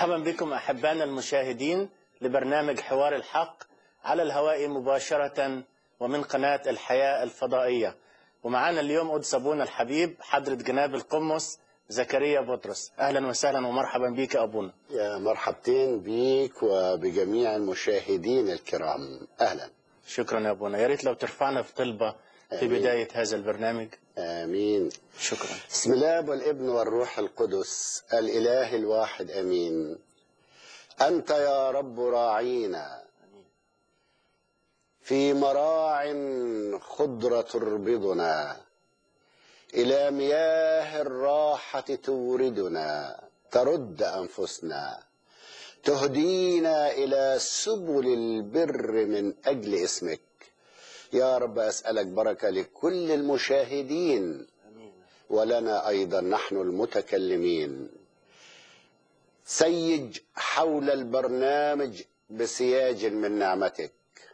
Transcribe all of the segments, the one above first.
مرحبا بكم أحبائنا المشاهدين لبرنامج حوار الحق على الهواء مباشرة ومن قناة الحياة الفضائية ومعنا اليوم قدس أبونا الحبيب حضرة جناب القمص زكريا بطرس أهلا وسهلا ومرحبا بك أبونا يا مرحبتين بيك وبجميع المشاهدين الكرام أهلا شكرا يا أبونا يا ريت لو ترفعنا في طلبة في آمين. بداية هذا البرنامج آمين شكرا بسم الله والابن والروح القدس الإله الواحد أمين أنت يا رب راعينا في مراع خضرة تربضنا إلى مياه الراحة توردنا ترد أنفسنا تهدينا إلى سبل البر من أجل اسمك يا رب أسألك بركة لكل المشاهدين ولنا أيضا نحن المتكلمين سيج حول البرنامج بسياج من نعمتك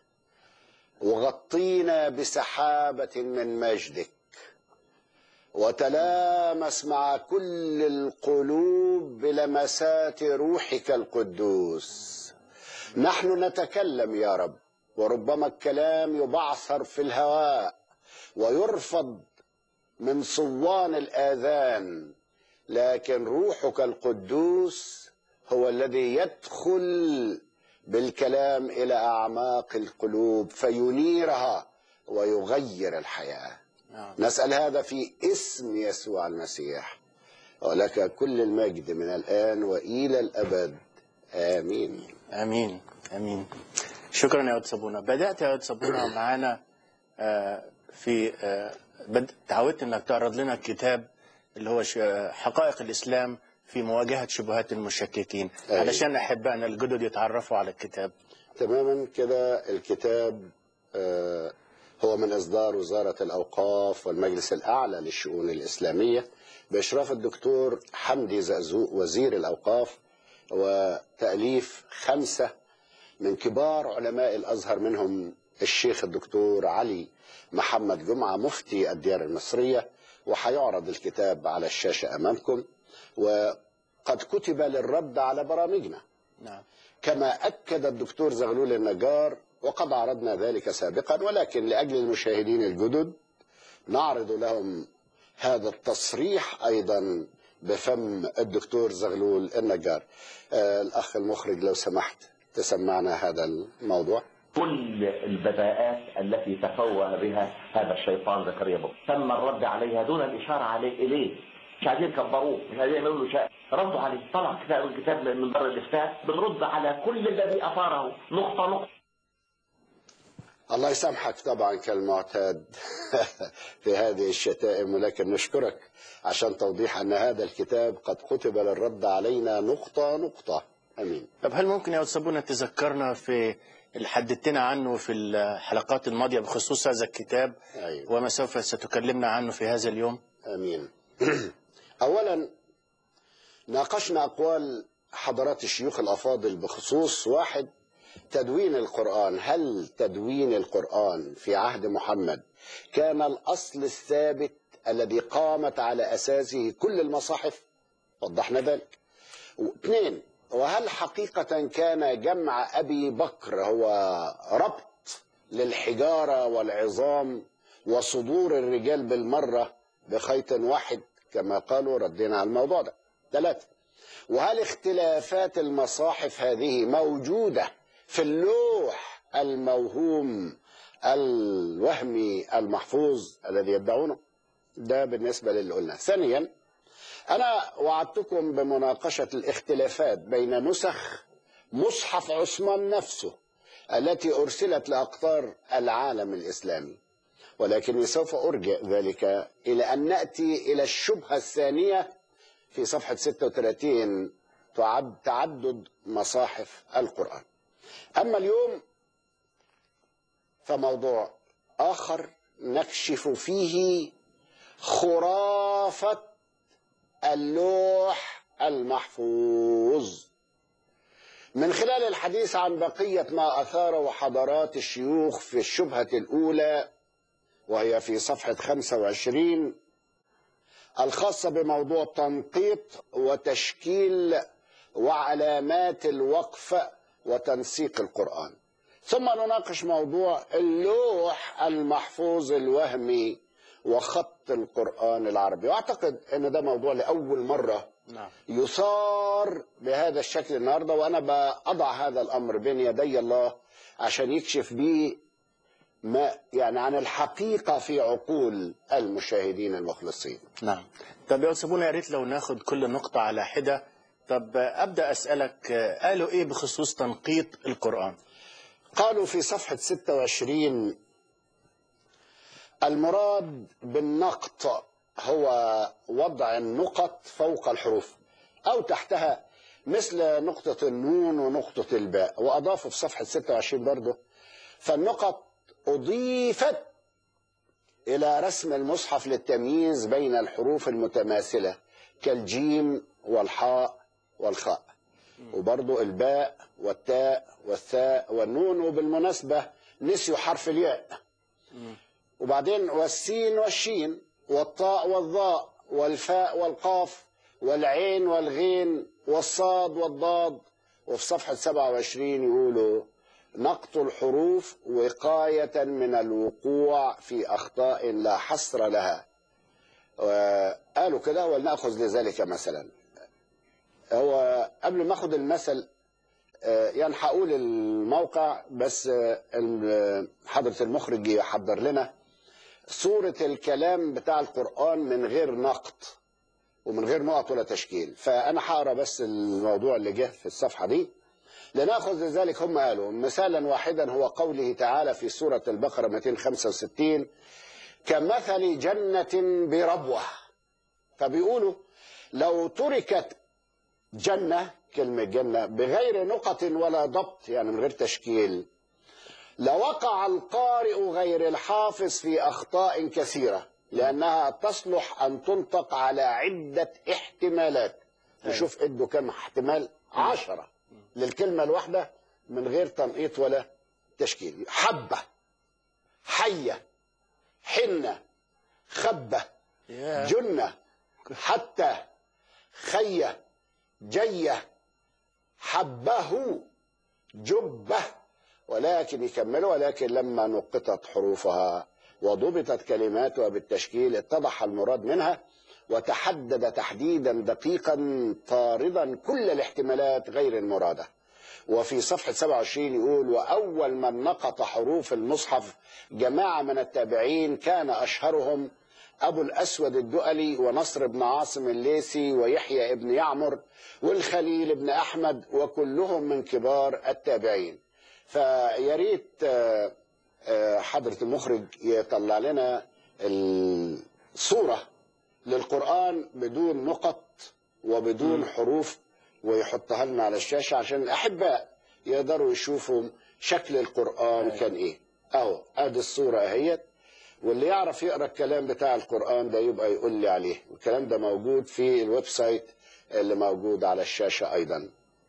وغطينا بسحابة من مجدك وتلامس مع كل القلوب بلمسات روحك القدوس نحن نتكلم يا رب وربما الكلام يبعثر في الهواء ويرفض من صوان الآذان لكن روحك القدوس هو الذي يدخل بالكلام إلى أعماق القلوب فينيرها ويغير الحياة نعم. نسأل هذا في اسم يسوع المسيح ولك كل المجد من الآن وإلى الأبد آمين امين امين شكرا يا قدس ابونا بدات يا قدس ابونا معانا آه، في آه، بد- تعودت انك تعرض لنا الكتاب اللي هو ش- حقائق الاسلام في مواجهه شبهات المشككين أيوة. علشان احبائنا الجدد يتعرفوا على الكتاب تماما كده الكتاب آه، هو من إصدار وزارة الأوقاف والمجلس الأعلى للشؤون الإسلامية بإشراف الدكتور حمدي زقزوق وزير الأوقاف وتأليف خمسة من كبار علماء الأزهر منهم الشيخ الدكتور علي محمد جمعة مفتي الديار المصرية وحيعرض الكتاب على الشاشة أمامكم وقد كتب للرد على برامجنا نعم كما أكد الدكتور زغلول النجار وقد عرضنا ذلك سابقا ولكن لأجل المشاهدين الجدد نعرض لهم هذا التصريح أيضا بفم الدكتور زغلول النجار آه الأخ المخرج لو سمحت تسمعنا هذا الموضوع كل البذاءات التي تفوه بها هذا الشيطان زكريا بطرس تم الرد عليها دون الإشارة عليه إليه مش عايزين يكبروه مش عايزين يعملوا له شيء ردوا عليه طلع كتاب الكتاب من بر الافتاء بنرد على كل الذي أثاره نقطة نقطة الله يسامحك طبعا كالمعتاد في هذه الشتائم ولكن نشكرك عشان توضيح أن هذا الكتاب قد كتب للرد علينا نقطة نقطة أمين طب هل ممكن يا استاذ ابونا تذكرنا في اللي حددتنا عنه في الحلقات الماضيه بخصوص هذا الكتاب أيوة. وما سوف ستكلمنا عنه في هذا اليوم امين اولا ناقشنا اقوال حضرات الشيوخ الافاضل بخصوص واحد تدوين القران هل تدوين القران في عهد محمد كان الاصل الثابت الذي قامت على اساسه كل المصاحف وضحنا ذلك اثنين وهل حقيقة كان جمع أبي بكر هو ربط للحجارة والعظام وصدور الرجال بالمرة بخيط واحد كما قالوا ردينا على الموضوع ده ثلاثة وهل اختلافات المصاحف هذه موجودة في اللوح الموهوم الوهمي المحفوظ الذي يدعونه ده بالنسبة للي قلنا ثانيا أنا وعدتكم بمناقشة الاختلافات بين نسخ مصحف عثمان نفسه التي أرسلت لأقطار العالم الإسلامي ولكني سوف أرجع ذلك إلى أن نأتي إلى الشبهة الثانية في صفحة 36 تعد تعدد مصاحف القرآن أما اليوم فموضوع آخر نكشف فيه خرافة اللوح المحفوظ من خلال الحديث عن بقية ما أثاره حضرات الشيوخ في الشبهة الأولى وهي في صفحة 25 الخاصة بموضوع تنقيط وتشكيل وعلامات الوقف وتنسيق القرآن ثم نناقش موضوع اللوح المحفوظ الوهمي وخط القرآن العربي واعتقد ان ده موضوع لأول مرة نعم يثار بهذا الشكل النهارده وانا بضع هذا الامر بين يدي الله عشان يكشف بي ما يعني عن الحقيقه في عقول المشاهدين المخلصين. نعم طب يا أستاذ يا ريت لو ناخد كل نقطة على حدة طب أبدأ أسألك آه، قالوا إيه بخصوص تنقيط القرآن قالوا في صفحه 26 المراد بالنقط هو وضع النقط فوق الحروف او تحتها مثل نقطة النون ونقطة الباء وأضافوا في صفحة 26 برضه فالنقط أضيفت إلى رسم المصحف للتمييز بين الحروف المتماثلة كالجيم والحاء والخاء وبرضه الباء والتاء والثاء والنون وبالمناسبة نسيوا حرف الياء وبعدين والسين والشين والطاء والظاء والفاء والقاف والعين والغين والصاد والضاد وفي صفحة 27 يقولوا نقط الحروف وقاية من الوقوع في أخطاء لا حصر لها قالوا كده ولنأخذ لذلك مثلا هو قبل ما أخذ المثل آه، يعني هقول الموقع بس آه، ال- حضرة المخرج يحضر لنا صورة الكلام بتاع القرآن من غير نقط ومن غير نقط ولا تشكيل فأنا هقرا بس الموضوع اللي جه في الصفحة دي لنأخذ لذلك هم قالوا مثالا واحدا هو قوله تعالى في سورة البقرة 265 كمثل جنة بربوة فبيقولوا لو تركت جنة كلمة جنة بغير نقط ولا ضبط يعني من غير تشكيل لوقع القارئ غير الحافظ في أخطاء كثيرة لأنها تصلح أن تنطق على عدة احتمالات نشوف ادوا كم احتمال عشرة للكلمة الواحدة من غير تنقيط ولا تشكيل حبة حية حنة خبة يا جنة حتى خية جية حبه جبة ولكن يكملوا ولكن لما نقطت حروفها وضبطت كلماتها بالتشكيل اتضح المراد منها وتحدد تحديدا دقيقا طاردا كل الاحتمالات غير المرادة وفي صفحة 27 يقول وأول من نقط حروف المصحف جماعة من التابعين كان أشهرهم أبو الأسود الدؤلي ونصر بن عاصم الليثي ويحيى بن يعمر والخليل بن أحمد وكلهم من كبار التابعين فيا ريت آه، آه، حضرة المخرج يطلع لنا الصورة للقرآن بدون نقط وبدون حروف ويحطها لنا على الشاشة عشان الأحباء يقدروا يشوفوا شكل القرآن كان إيه أهو أدي الصورة أهيت واللي يعرف يقرأ الكلام بتاع القرآن ده يبقى يقول لي عليه والكلام ده موجود في الويب سايت اللي موجود على الشاشة أيضا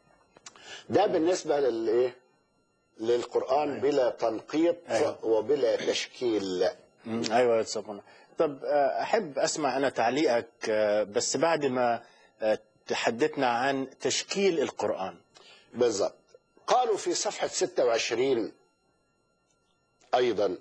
ده بالنسبة للإيه للقرآن بلا تنقيط أيوة. وبلا تشكيل مم، ايوه يا استاذ منى. طب آه، احب اسمع انا تعليقك آه، بس بعد ما آه، تحدثنا عن تشكيل القران بالضبط قالوا في صفحة 26 أيضا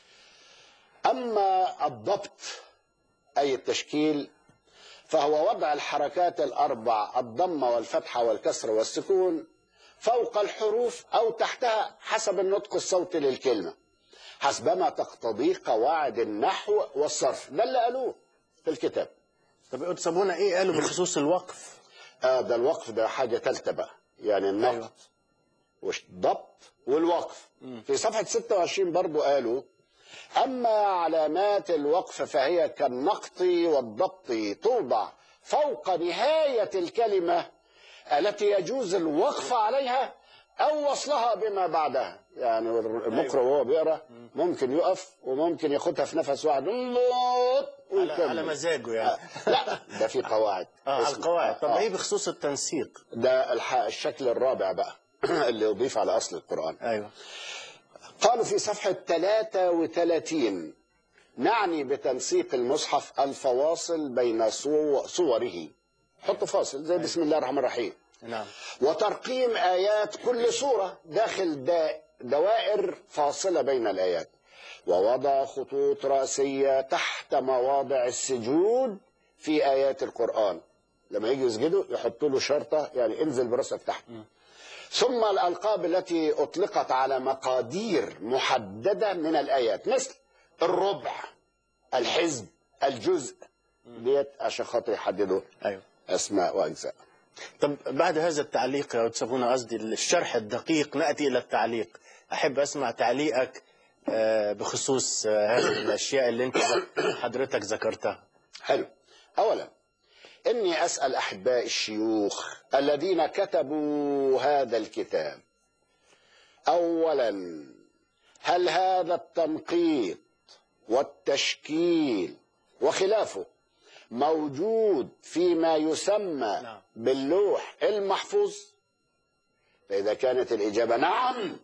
أما الضبط أي التشكيل فهو وضع الحركات الأربع الضمة والفتحة والكسر والسكون فوق الحروف أو تحتها حسب النطق الصوتي للكلمة حسبما تقتضيه قواعد النحو والصرف ده اللي قالوه في الكتاب طب يا استاذ منى، ايه قالوا بخصوص الوقف آه ده الوقف ده حاجة ثالثة بقى يعني النقط أيوة. والضبط والوقف في صفحة 26 برضو قالوا أما علامات الوقف فهي كالنقط والضبط توضع فوق نهاية الكلمة التي يجوز الوقف عليها أو وصلها بما بعدها يعني المقرأ وهو بيقرأ ممكن يقف وممكن ياخدها في نفس واحد على, ويكمل. على مزاجه يعني لا ده في قواعد اه على اسمه. القواعد طب آه. ايه بخصوص التنسيق ده الح- الشكل الرابع بقى اللي يضيف على أصل القرآن ايوه قالوا في صفحة 33 نعني بتنسيق المصحف الفواصل بين صو- صوره حط فاصل زي بسم الله الرحمن الرحيم نعم وترقيم آيات كل سورة داخل دا دوائر فاصلة بين الآيات ووضع خطوط رأسية تحت مواضع السجود في آيات القرآن لما يجي يسجدوا يحطوا له شرطة يعني انزل براسك تحت ثم الألقاب التي أطلقت على مقادير محددة من الآيات مثل الربع الحزب الجزء ديت عشان خاطر يحددوا أيوه أسماء وأجزاء طب بعد هذا التعليق يا تسابونا قصدي الشرح الدقيق نأتي إلى التعليق أحب أسمع تعليقك آه، بخصوص آه، هذه الأشياء اللي أنت حضرتك ذكرتها حلو أولا إني أسأل أحباء الشيوخ الذين كتبوا هذا الكتاب أولا هل هذا التنقيط والتشكيل وخلافه موجود فيما يسمى نعم. باللوح المحفوظ فإذا كانت الإجابة نعم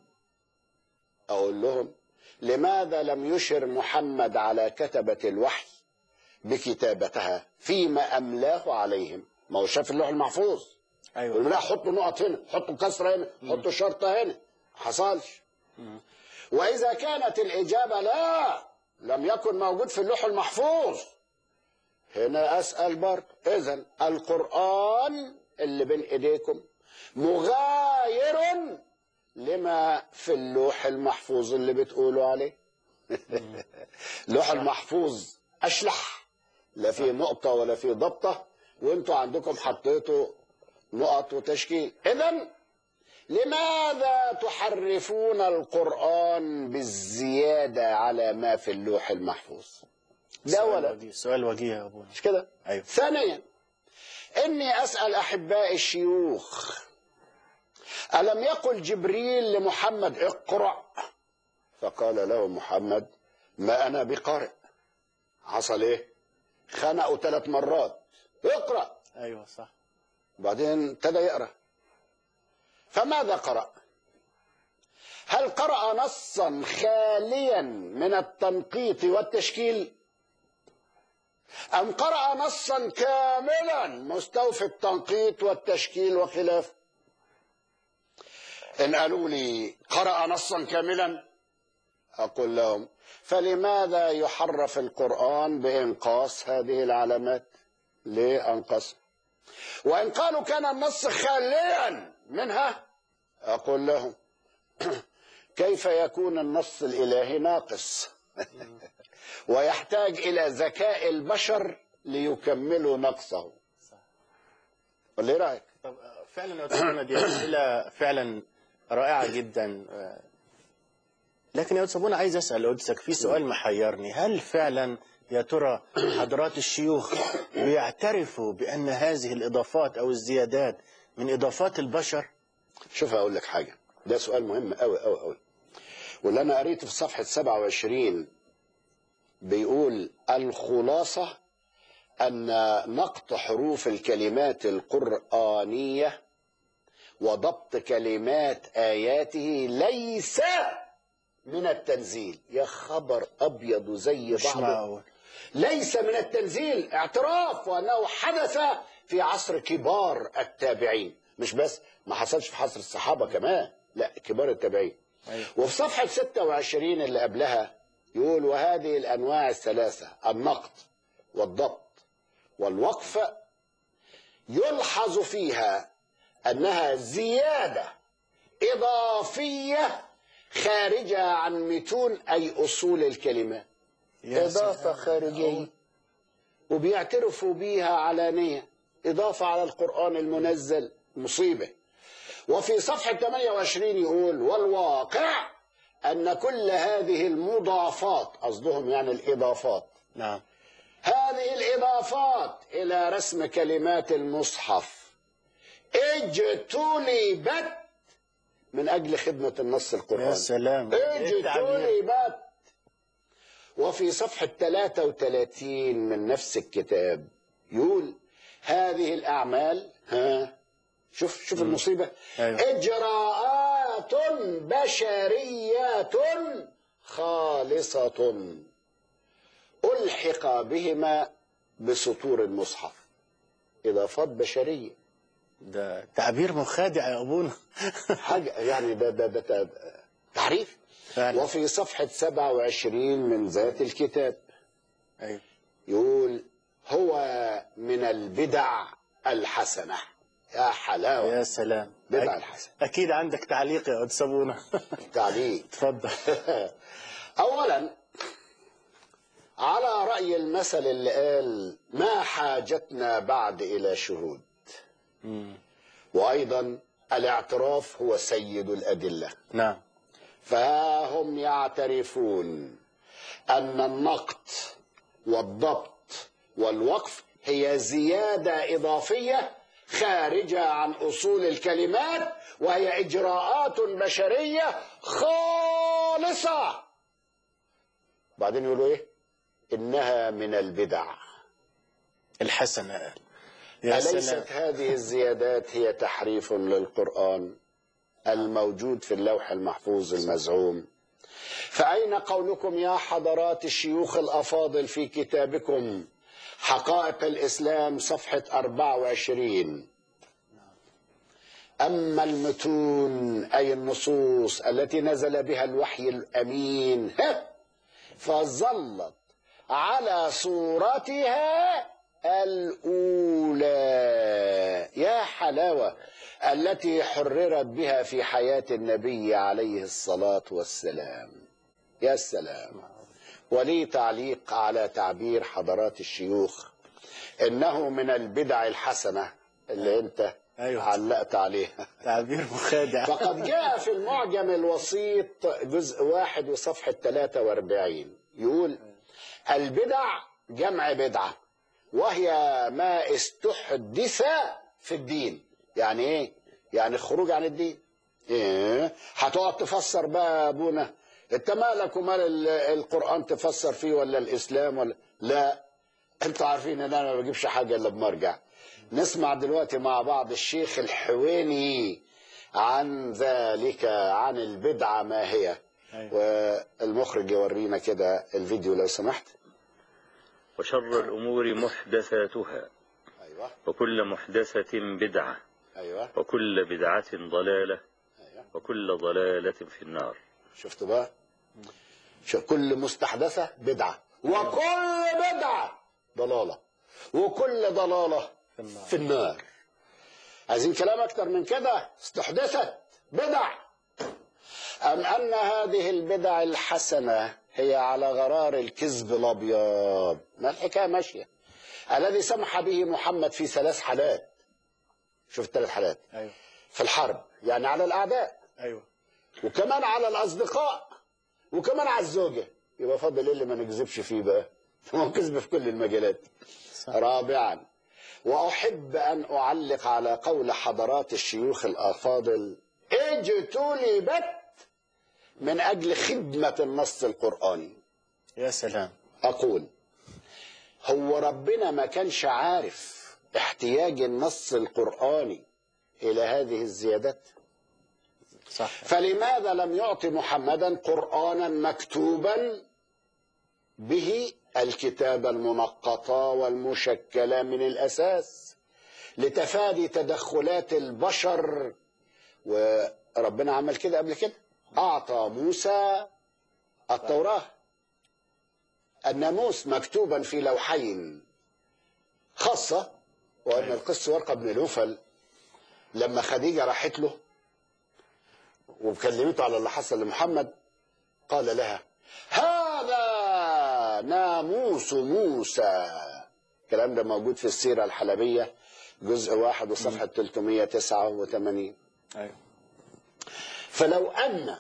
أقول لهم لماذا لم يشر محمد على كتبة الوحي بكتابتها فيما أملاه عليهم ما هو شاف اللوح المحفوظ يقول أيوه لا حطوا نقط هنا حطوا كسرة هنا حطوا شرطة هنا حصلش وإذا كانت الإجابة لا لم يكن موجود في اللوح المحفوظ هنا أسأل برضه إذا القرآن اللي بين إيديكم مغاير لما في اللوح المحفوظ اللي بتقولوا عليه اللوح المحفوظ أشلح لا فيه نقطة ولا فيه ضبطة وانتوا عندكم حطيتوا نقط وتشكيل إذا لماذا تحرفون القرآن بالزيادة على ما في اللوح المحفوظ ده سؤال ولا وجيه سؤال وجيه يا أبونا مش كده أيوه ثانيا إني أسأل أحباء الشيوخ ألم يقل جبريل لمحمد اقرأ فقال له محمد ما أنا بقارئ حصل إيه خنقوا ثلاث مرات اقرأ أيوه صح بعدين ابتدى يقرأ فماذا قرأ هل قرأ نصا خاليا من التنقيط والتشكيل أم قرأ نصا كاملا مستوفي التنقيط والتشكيل وخلافه إن قالوا لي قرأ نصا كاملا أقول لهم فلماذا يحرف القرآن بإنقاص هذه العلامات ليه أنقص وإن قالوا كان النص خاليا منها أقول لهم كيف يكون النص الإلهي ناقص ويحتاج إلى ذكاء البشر ليكملوا نقصه ولا إيه رأيك؟ طب آه، فعلا يا أستاذنا دي أسئلة فعلا رائعة جدا آه، لكن يا أستاذ عايز أسأل قدسك في سؤال محيرني هل فعلا يا ترى حضرات الشيوخ بيعترفوا بأن هذه الإضافات أو الزيادات من إضافات البشر شوف أقول لك حاجة ده سؤال مهم أوي أوي أوي واللي أنا قريته في صفحة 27 بيقول الخلاصة أن نقط حروف الكلمات القرآنية وضبط كلمات آياته ليس من التنزيل يا خبر أبيض زي مش بعضه معقول ليس من التنزيل اعتراف وأنه حدث في عصر كبار التابعين مش بس ما حصلش في عصر الصحابة كمان لا كبار التابعين أيوه. وفي صفحة 26 اللي قبلها يقول وهذه الأنواع الثلاثة النقط والضبط والوقف يلحظ فيها أنها زيادة إضافية خارجة عن متون أي أصول الكلمات يا إضافة سلام. خارجية وبيعترفوا بيها علانية إضافة على القرآن المنزل مصيبة وفي صفحة 28 يقول والواقع أن كل هذه المضافات قصدهم يعني الإضافات نعم هذه الإضافات إلى رسم كلمات المصحف اجتلبت من أجل خدمة النص يا القرآني سلام إيه التعبير؟ اجتلبت وفي صفحة 33 من نفس الكتاب يقول هذه الأعمال ها شوف شوف المصيبة أيوة. إجراءات بشريات خالصة ألحق بهما بسطور المصحف إضافات بشرية ده تعبير مخادع يا ابونا حاجة يعني ده ده ده, ده تحريف فعلا وفي صفحة 27 من ذات الكتاب ايوه يقول هو من البدع الحسنة يا حلاوة يا سلام بدع أك- الحسنة اكيد عندك تعليق يا قدس ابونا تعليق تفضل أولا على رأي المثل اللي قال ما حاجتنا بعد إلى شهود مم. وأيضا الاعتراف هو سيد الأدلة نعم فهم يعترفون أن النقد والضبط والوقف هي زيادة إضافية خارجة عن أصول الكلمات وهي إجراءات بشرية خالصة بعدين يقولوا إيه إنها من البدع الحسنة يا أليست سلام هذه الزيادات هي تحريف للقرآن الموجود في اللوح المحفوظ المزعوم فأين قولكم يا حضرات الشيوخ الأفاضل في كتابكم حقائق الإسلام صفحة 24 أما المتون أي النصوص التي نزل بها الوحي الأمين ها، فظلت على صورتها الأولى يا حلاوة التي حررت بها في حياة النبي عليه الصلاة والسلام يا سلام ولي تعليق على تعبير حضرات الشيوخ إنه من البدع الحسنة اللي أنت أيوة. علقت عليها تعبير مخادع فقد جاء في المعجم الوسيط جزء واحد وصفحة 43 يقول البدع جمع بدعة وهي ما استحدث في الدين يعني ايه يعني الخروج عن الدين ايه هتقعد تفسر بقى يا ابونا انت مالك ومال ال- القرآن تفسر فيه ولا الاسلام ولا لا انتوا عارفين ان انا ما بجيبش حاجة الا بمرجع نسمع دلوقتي مع بعض الشيخ الحويني عن ذلك عن البدعة ما هي أيوة. والمخرج يورينا كده الفيديو لو سمحت وشر الأمور محدثاتها ايوه وكل محدثة بدعة ايوه وكل بدعة ضلالة ايوه وكل ضلالة في النار شفتوا بقى شوف كل مستحدثة بدعة وكل بدعة ضلالة وكل ضلالة في النار. في النار عايزين كلام أكتر من كده استحدثت بدع أم أن هذه البدع الحسنة هي على غرار الكذب الأبيض ما الحكاية ماشية الذي سمح به محمد في ثلاث حالات شفت ثلاث حالات ايوه في الحرب يعني على الأعداء ايوه وكمان على الأصدقاء وكمان على الزوجة يبقى فاضل إيه اللي ما نكذبش فيه بقى ما هو كذب في كل المجالات صح. رابعا وأحب أن أعلق على قول حضرات الشيوخ الأفاضل اجتلبت من أجل خدمة النص القرآني يا سلام أقول هو ربنا ما كانش عارف احتياج النص القرآني إلى هذه الزيادات صح فلماذا لم يعطي محمدا قرآنا مكتوبا به الكتابة المنقطة والمشكلة من الأساس لتفادي تدخلات البشر وربنا عمل كده قبل كده أعطى موسى التوراة الناموس مكتوبا في لوحين خاصة وأن القس ورقة بن نوفل لما خديجة راحت له وكلمته على اللي حصل لمحمد قال لها هذا ناموس موسى الكلام ده موجود في السيرة الحلبية جزء واحد وصفحة 389 ايوه فلو أن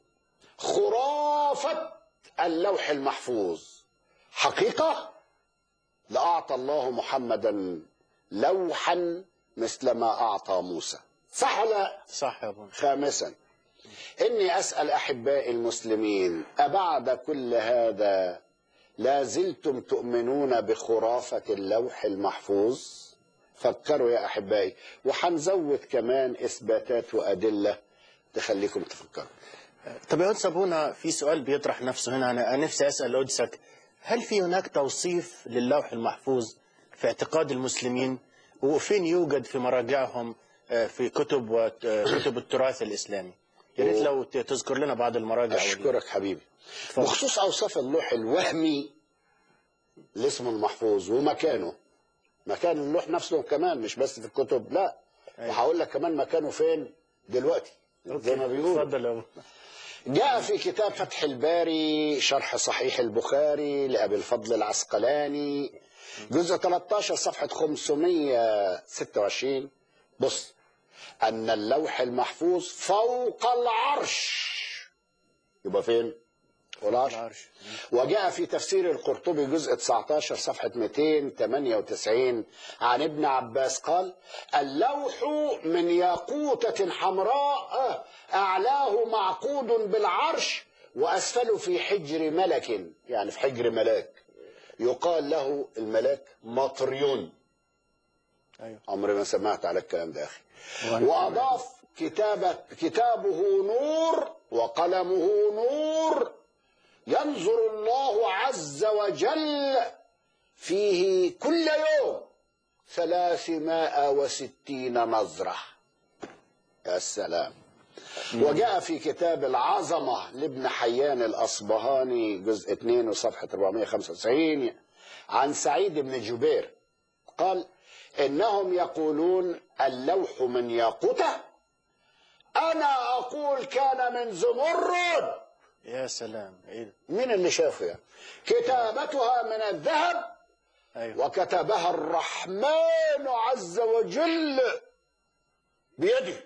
خرافة اللوح المحفوظ حقيقة لأعطى الله محمدا لوحا مثل ما أعطى موسى صح ولا لا؟ صح يا ابونا خامسا إني أسأل أحبائي المسلمين أبعد كل هذا لا زلتم تؤمنون بخرافة اللوح المحفوظ فكروا يا أحبائي وحنزود كمان إثباتات وأدلة تخليكم تفكروا طب يا قدس ابونا في سؤال بيطرح نفسه هنا انا أنا نفسي اسال قدسك هل في هناك توصيف للوح المحفوظ في اعتقاد المسلمين وفين يوجد في مراجعهم آه، في كتب وكتب التراث الاسلامي يا ريت لو ت- تذكر لنا بعض المراجع ودي. أشكرك حبيبي اتفضل. بخصوص أوصاف اللوح الوهمي الاسم المحفوظ ومكانه مكان اللوح نفسه كمان مش بس في الكتب لا أيوة. وهقول لك كمان مكانه فين دلوقتي زي ما بيقولوا اتفضل يا أبو. جاء في كتاب فتح الباري شرح صحيح البخاري لأبي الفضل العسقلاني جزء 13 صفحة 526 بص أن اللوح المحفوظ فوق العرش يبقى فين؟ فوق العرش العرش. وجاء في تفسير القرطبي جزء 19 صفحة 298 عن ابن عباس قال اللوح من ياقوتة حمراء أعلاه معقود بالعرش وأسفله في حجر ملك يعني في حجر ملاك يقال له الملاك مطريون ايوه عمري ما سمعت على الكلام ده يا أخي وأنا وأضاف كتابة كتابه نور وقلمه نور ينظر الله عز وجل فيه كل يوم ثلاثمائة وستين نظرة يا سلام وجاء في كتاب العظمة لابن حيان الأصبهاني جزء 2 وصفحة 495 عن سعيد بن جبير قال إنهم يقولون اللوح من ياقوتة أنا أقول كان من زمرد يا سلام ايه ده؟ مين اللي شافه يعني كتابتها من الذهب ايوه وكتبها الرحمن عز وجل بيده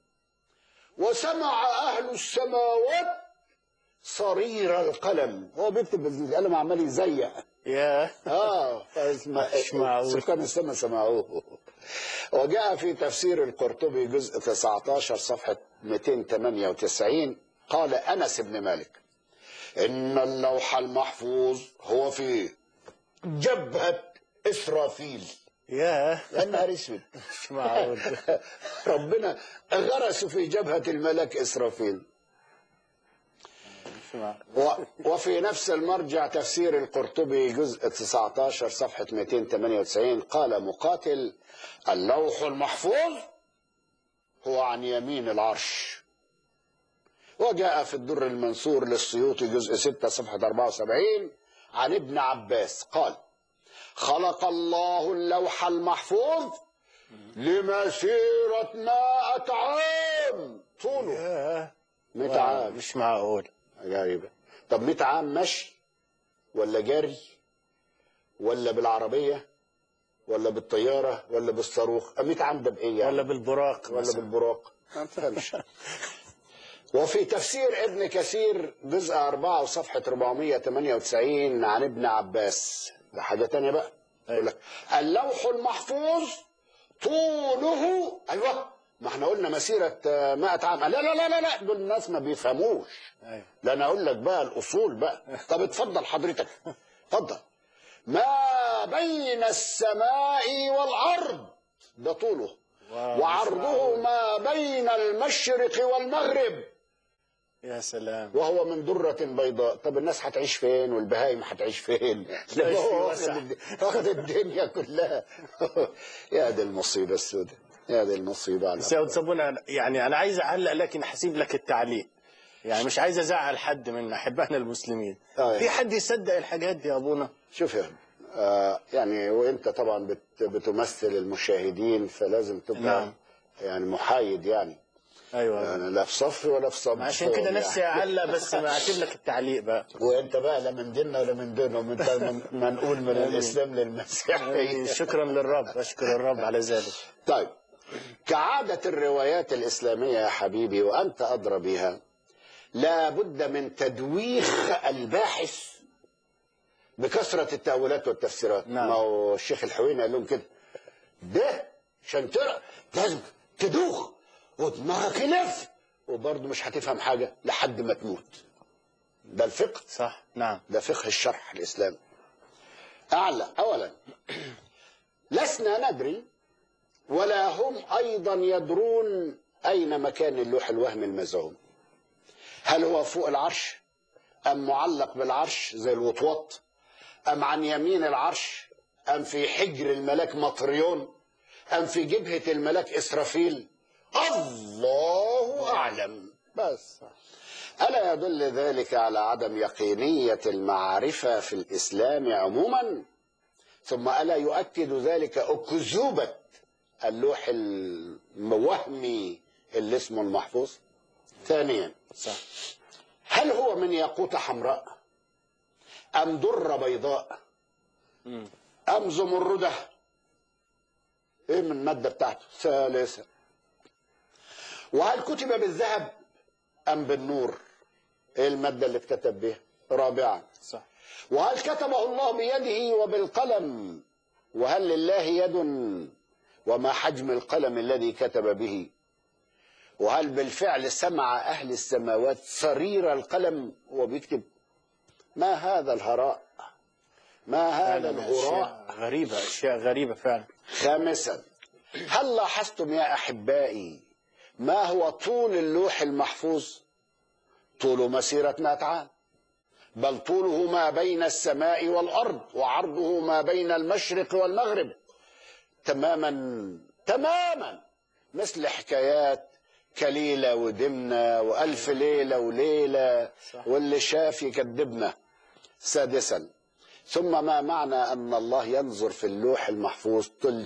وسمع أهل السماوات صرير القلم هو بيكتب بالقلم عمال يزيق يا اه فاسمع مش معقول. سكان السماء سمعوه وجاء في تفسير القرطبي جزء 19 صفحة 298 قال أنس بن مالك إن اللوح المحفوظ هو في جبهة إسرافيل يا يا نهار اسود مش معقول ربنا غرس في جبهة الملك إسرافيل مش معقول و- وفي نفس المرجع تفسير القرطبي جزء 19 صفحة 298 قال مقاتل اللوح المحفوظ هو عن يمين العرش وجاء في الدر المنصور للسيوطي جزء 6 صفحة 74 عن ابن عباس قال خلق الله اللوح المحفوظ لمسيرة مائة عام طوله يا 100 عام مش معقول غريبة طب 100 عام مشي ولا جري ولا بالعربية ولا بالطيارة ولا بالصاروخ 100 عام ده بإيه يعني ولا بالبراق ولا مثلا. بالبراق ما تفهمش وفي تفسير ابن كثير جزء 4 وصفحة 498 عن ابن عباس ده حاجة تانية بقى يقول لك اللوح المحفوظ طوله ايوه ما احنا قلنا مسيرة آه، 100 عام لا لا لا لا لا دول الناس ما بيفهموش ايوه لا انا اقول لك بقى الاصول بقى طب اتفضل حضرتك اتفضل ما بين السماء والارض ده طوله واو، وعرضه ما بين المشرق والمغرب يا سلام وهو من درة بيضاء طب الناس هتعيش فين والبهايم هتعيش فين لا، ده هو وسع. واخد الد- واخد الدنيا كلها يا دي المصيبة السوداء يا دي المصيبة على بس يا أستاذ صابونة يعني انا عايز اعلق لكن هسيب لك التعليق يعني مش عايز ازعل حد من احبائنا المسلمين آه. في حد يصدق الحاجات دي يا ابونا شوف يا آه يعني وانت طبعا بت بتمثل المشاهدين فلازم تبقى نعم. يعني محايد يعني ايوه يعني لا في صف ولا في صف عشان كده نفسي اعلق بس ما هسيب لك التعليق بقى وانت بقى لا من ديننا ولا من دينهم انت من منقول من الاسلام للمسيحيه شكرا للرب اشكر الرب على ذلك طيب كعادة الروايات الإسلامية يا حبيبي وأنت أدرى بها لا بد من تدويخ الباحث بكثرة التأويلات والتفسيرات نعم. ما هو الشيخ الحويني قال لهم كده ده عشان ترى لازم تدوخ ودماغك يلف وبرضه مش هتفهم حاجة لحد ما تموت ده الفقه صح نعم ده فقه الشرح الإسلامي أعلى أولا لسنا ندري ولا هم أيضا يدرون أين مكان اللوح الوهمي المزعوم هل هو فوق العرش أم معلق بالعرش زي الوطوط أم عن يمين العرش أم في حجر الملاك مطريون أم في جبهة الملاك إسرافيل الله أعلم بس ألا يدل ذلك على عدم يقينية المعرفة في الإسلام عموما ثم ألا يؤكد ذلك أكذوبة اللوح الوهمي اللي اسمه المحفوظ ثانيا صح هل هو من ياقوت حمراء أم در بيضاء مم. أم زمردة إيه من المادة بتاعته ثالثا وهل كتب بالذهب أم بالنور إيه المادة اللي اتكتب بها رابعا صح وهل كتبه الله بيده وبالقلم وهل لله يد وما حجم القلم الذي كتب به وهل بالفعل سمع أهل السماوات صرير القلم وهو بيكتب ما هذا الهراء ما هذا فعلا الغراء أشياء غريبة أشياء غريبة فعلا خامسا هل لاحظتم يا أحبائي ما هو طول اللوح المحفوظ طوله مسيرة مئة عام بل طوله ما بين السماء والأرض وعرضه ما بين المشرق والمغرب تماما تماما مثل حكايات كليلة ودمنة وألف ليلة وليلة صح. واللي شاف يكذبنا سادسا ثم ما معنى أن الله ينظر في اللوح المحفوظ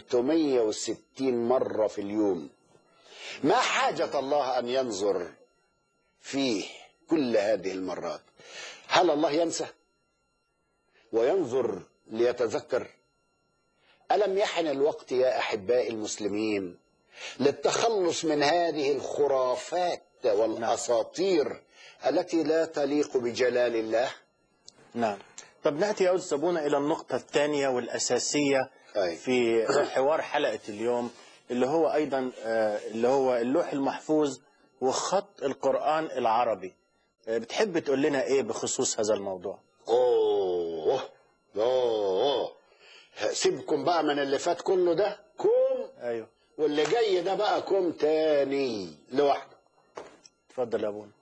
360 مرة في اليوم ما حاجة الله أن ينظر فيه كل هذه المرات هل الله ينسى وينظر ليتذكر ألم يحن الوقت يا أحبائي المسلمين للتخلص من هذه الخرافات والأساطير التي لا تليق بجلال الله نعم طب نأتي يا أستاذ سابونا إلى النقطة الثانية والأساسية أي. في حوار حلقة اليوم اللي هو أيضا آه، اللي هو اللوح المحفوظ وخط القرآن العربي آه، بتحب تقول لنا إيه بخصوص هذا الموضوع أوه أوه سيبكم بقى من اللي فات كله ده كوم أيوه واللي جاي ده بقى كوم تاني لوحده اتفضل يا أبونا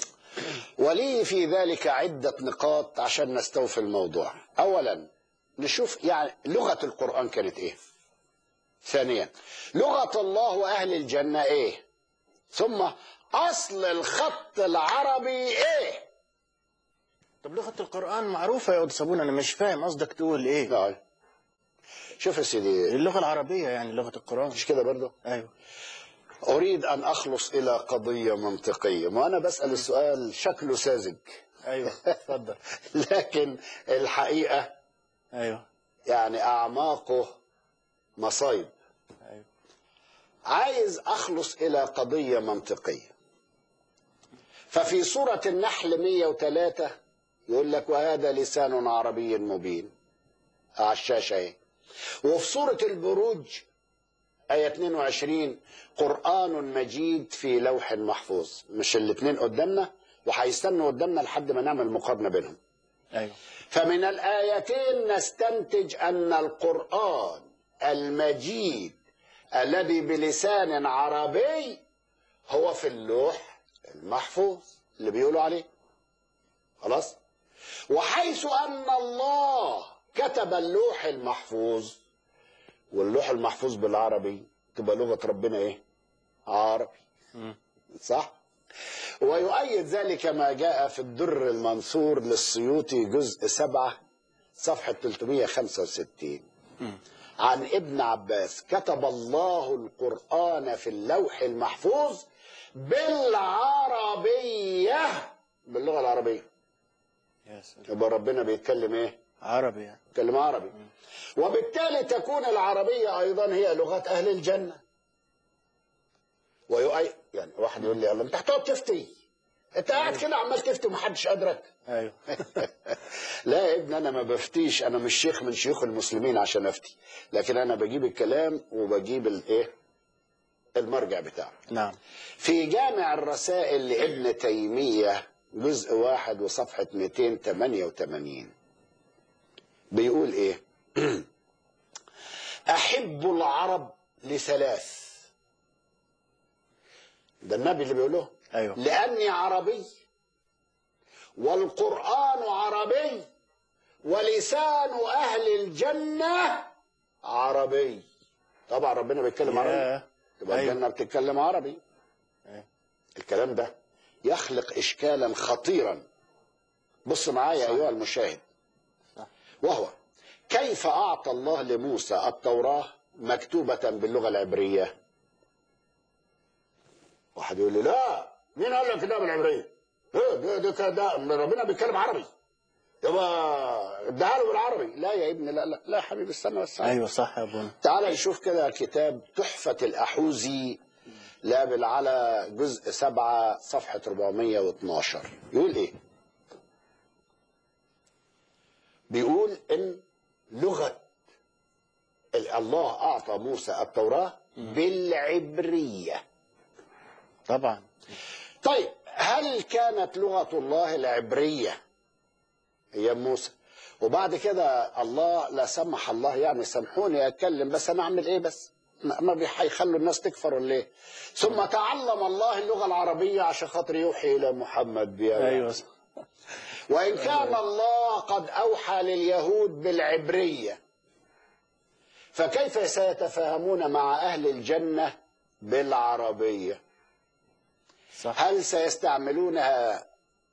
ولي في ذلك عدة نقاط عشان نستوفي الموضوع أولا نشوف يعني لغة القرآن كانت إيه ثانيا لغة الله وأهل الجنة إيه ثم أصل الخط العربي إيه طب لغة القرآن معروفة يا أستاذ سابونا أنا مش فاهم قصدك تقول إيه طيب. شوف يا سيدي اللغة العربية يعني لغة القرآن مش كده برضه أيوه أريد أن أخلص إلى قضية منطقية ما أنا بسأل السؤال شكله ساذج أيوه اتفضل لكن الحقيقة أيوه يعني أعماقه مصايب أيوه عايز أخلص إلى قضية منطقية ففي سورة النحل 103 يقول لك وهذا لسان عربي مبين على الشاشة اهي وفي سورة البروج آية 22 قرآن مجيد في لوح محفوظ مش الاثنين قدامنا وهيستنوا قدامنا لحد ما نعمل مقارنة بينهم أيوه فمن الآيتين نستنتج أن القرآن المجيد الذي بلسان عربي هو في اللوح المحفوظ اللي بيقولوا عليه خلاص وحيث أن الله كتب اللوح المحفوظ واللوح المحفوظ بالعربي تبقى لغة ربنا ايه عربي صح ويؤيد ذلك ما جاء في الدر المنثور للسيوطي جزء سبعة صفحة 365 عن ابن عباس كتب الله القرآن في اللوح المحفوظ بالعربية باللغة العربية يا سلام يبقى ربنا بيتكلم ايه عربي يعني كلمة عربي وبالتالي تكون العربية أيضا هي لغة أهل الجنة ويؤي يعني واحد يقول لي الله أنت هتقعد تفتي أنت قاعد كده عمال تفتي ومحدش أدرك أيوه لا يا ابن أنا ما بفتيش أنا مش شيخ من شيوخ المسلمين عشان أفتي لكن أنا بجيب الكلام وبجيب الإيه المرجع بتاعه نعم في جامع الرسائل لابن تيمية جزء واحد وصفحة 288 بيقول ايه احب العرب لثلاث ده النبي اللي بيقوله أيوه لاني عربي والقران عربي ولسان اهل الجنه عربي طبعا ربنا بيتكلم عربي يا تبقى أيوة. الجنة بتتكلم عربي أيوة. الكلام ده يخلق إشكالا خطيرا بص معايا صح. أيها المشاهد صح. وهو كيف أعطى الله لموسى التوراة مكتوبة باللغة العبرية واحد يقول لي لا مين قال لك كده بالعبرية إيه ده ده ده, ده ربنا بيتكلم عربي يبقى اديها له بالعربي لا يا ابني لا لا لا يا حبيبي استنى بس ايوه صح يا ابونا تعال نشوف كده كتاب تحفة الأحوزي لابل على جزء سبعة صفحة 412 يقول إيه؟ بيقول إن لغة ال- الله أعطى موسى التوراة بالعبرية طبعا طيب هل كانت لغة الله العبرية أيام موسى وبعد كده الله لا سمح الله يعني سامحوني أتكلم بس أنا أعمل إيه بس ما ما بي- هيخلوا الناس تكفر ولا إيه ثم تعلم الله اللغة العربية عشان خاطر يوحي إلى محمد بها ايوه صح. وإن كان الله قد أوحى لليهود بالعبرية فكيف سيتفاهمون مع أهل الجنة بالعربية صح هل سيستعملونها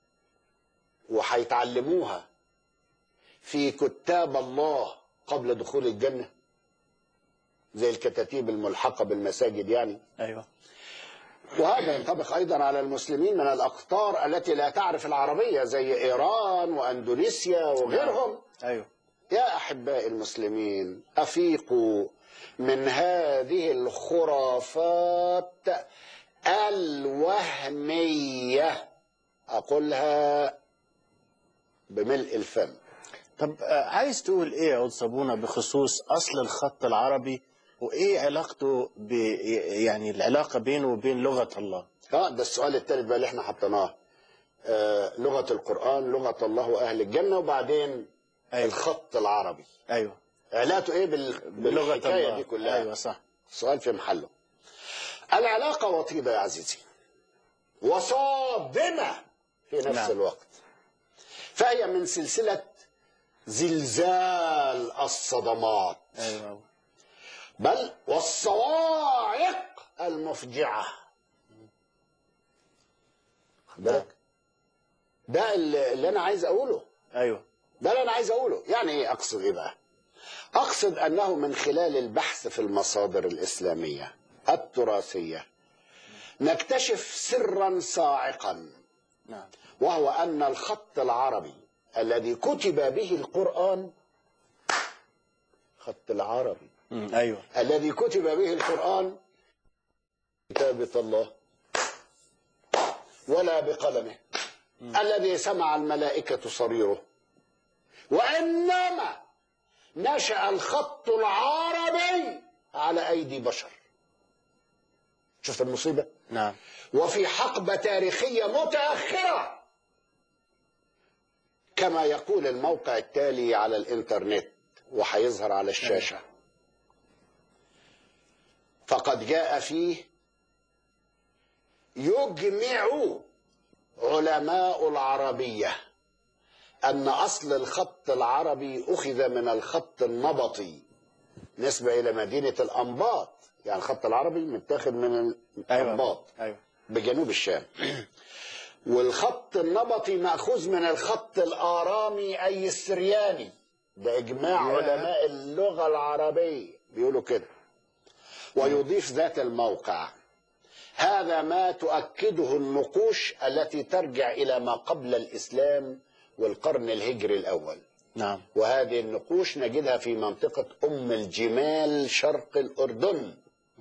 وهيتعلموها في كتاب الله قبل دخول الجنة زي الكتاتيب الملحقة بالمساجد يعني ايوه وهذا ينطبق أيضا على المسلمين من الأقطار التي لا تعرف العربية زي إيران وأندونيسيا وغيرهم ايوه يا أحباء المسلمين أفيقوا من هذه الخرافات الوهمية أقولها بملء الفم طب آه، عايز تقول ايه يا أستاذ صابونة بخصوص اصل الخط العربي وايه علاقته ب يعني العلاقه بينه وبين لغه الله اه ده السؤال الثالث بقى اللي احنا حطيناه آه لغة القرآن لغة الله وأهل الجنة وبعدين أيوة. الخط العربي ايوه علاقته ايه بال... بلغه بالحكاية الله دي كلها ايوه صح سؤال في محله العلاقة وطيدة يا عزيزي وصادمة في نفس نعم. الوقت فهي من سلسلة زلزال الصدمات ايوه بل والصواعق المفجعة خد بالك ده اللي اللي أنا عايز أقوله ايوه ده اللي انا عايز اقوله يعني ايه اقصد ايه بقى اقصد انه من خلال البحث في المصادر الاسلاميه التراثيه نكتشف سرا صاعقا نعم وهو ان الخط العربي الذي كتب به القران خط العربي مم. ايوه الذي كتب به القرآن كتابة الله ولا بقلمه الذي سمع الملائكة صريره وإنما نشأ الخط العربي على أيدي بشر شفت المصيبة نعم وفي حقبة تاريخية متأخرة كما يقول الموقع التالي على الإنترنت وهيظهر على الشاشة فقد جاء فيه يجمع علماء العربية أن أصل الخط العربي أخذ من الخط النبطي نسبة إلى مدينة الأنباط يعني الخط العربي متاخد من الأنباط ايوه ايوه بجنوب الشام والخط النبطي مأخوذ من الخط الآرامي أي السرياني ده إجماع ياه. علماء اللغة العربية بيقولوا كده ويضيف ذات الموقع هذا ما تؤكده النقوش التي ترجع إلى ما قبل الإسلام والقرن الهجري الأول نعم وهذه النقوش نجدها في منطقة أم الجمال شرق الأردن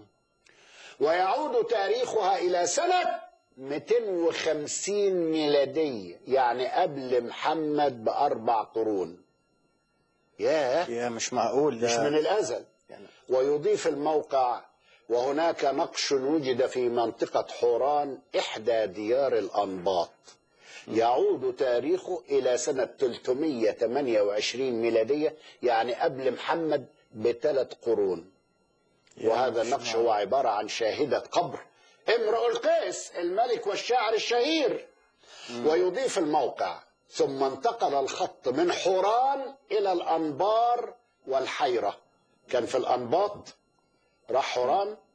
ويعود تاريخها إلى سنة 250 ميلادية يعني قبل محمد بأربع قرون ياه يا مش معقول ده مش من الأزل يعني ويضيف الموقع وهناك نقش وجد في منطقة حوران إحدى ديار الأنباط يعود تاريخه إلى سنة 328 ميلادية يعني قبل محمد بثلاث قرون يا وهذا مش النقش معقول. هو عبارة عن شاهدة قبر امرؤ القيس الملك والشاعر الشهير ويضيف الموقع ثم انتقل الخط من حوران إلى الأنبار والحيرة كان في الأنباط راح حوران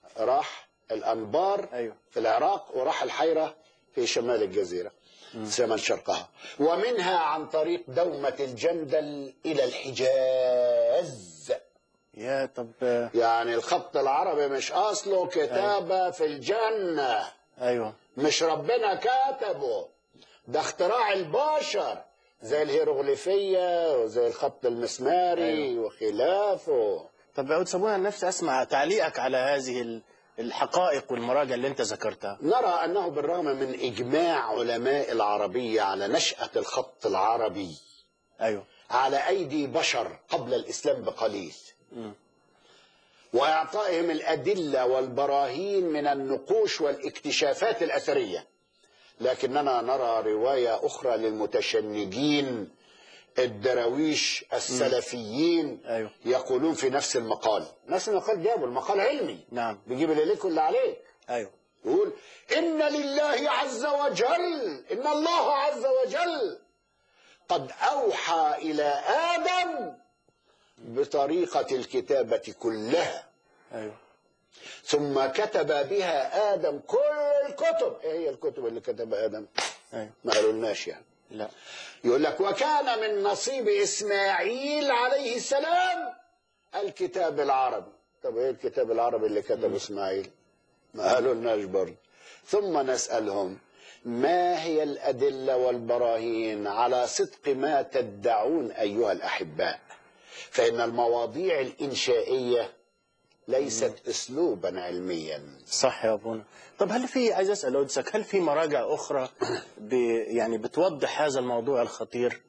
راح الأنبار أيوه في العراق وراح الحيرة في شمال الجزيرة شمال شرقها ومنها عن طريق دومة الجندل إلى الحجاز يا طب آه، يعني الخط العربي مش أصله كتابة في الجنة أيوه مش ربنا كتبه ده اختراع البشر زي الهيروغليفية وزي الخط المسماري أيوه. وخلافه طب يا أود صابونة نفسي أسمع تعليقك على هذه ال- الحقائق والمراجع اللي أنت ذكرتها نرى أنه بالرغم من إجماع علماء العربية على نشأة الخط العربي أيوه على أيدي بشر قبل الإسلام بقليل مم. وإعطائهم الأدلة والبراهين من النقوش والاكتشافات الأثرية لكننا نرى رواية أخرى للمتشنجين الدراويش السلفيين أيوه يقولون في نفس المقال نفس المقال جابوا المقال علمي نعم بيجيب اللي ليك واللي عليك أيوه يقول إن لله عز وجل إن الله عز وجل قد أوحى إلى آدم بطريقة الكتابة كلها أيوه ثم كتب بها آدم كل الكتب إيه هي الكتب اللي كتبها آدم أيوه ما قالولناش يعني لا يقول لك وكان من نصيب إسماعيل عليه السلام الكتاب العربي طب ايه الكتاب العربي اللي كتبه اسماعيل ما قالوا لناش برضه ثم نسألهم ما هي الأدلة والبراهين على صدق ما تدعون أيها الأحباء فإن المواضيع الإنشائية ليست أسلوبا علميا صح يا ابونا طب هل في عايز اسال قدسك هل في مراجع اخرى ب يعني بتوضح هذا الموضوع الخطير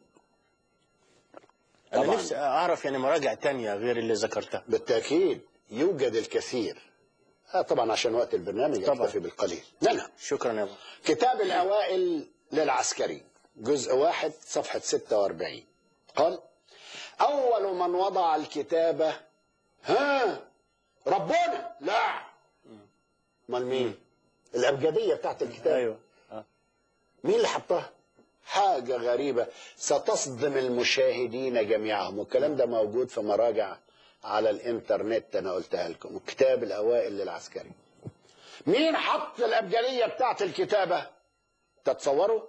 انا طبعاً. نفسي اعرف يعني مراجع تانية غير اللي ذكرتها بالتأكيد يوجد الكثير آه طبعا عشان وقت البرنامج طبعاً. أكتفي بالقليل نعم شكرا يا ابو كتاب الأوائل للعسكري جزء واحد صفحة 46 قال أول من وضع الكتابة ها ربنا لا امال مين الأبجدية بتاعت الكتاب ايوه آه. مين اللي حطها حاجة غريبة ستصدم المشاهدين جميعهم والكلام ده موجود في مراجع على الانترنت أنا قلتها لكم كتاب الأوائل للعسكري مين حط الأبجدية بتاعت الكتابة تتصوروا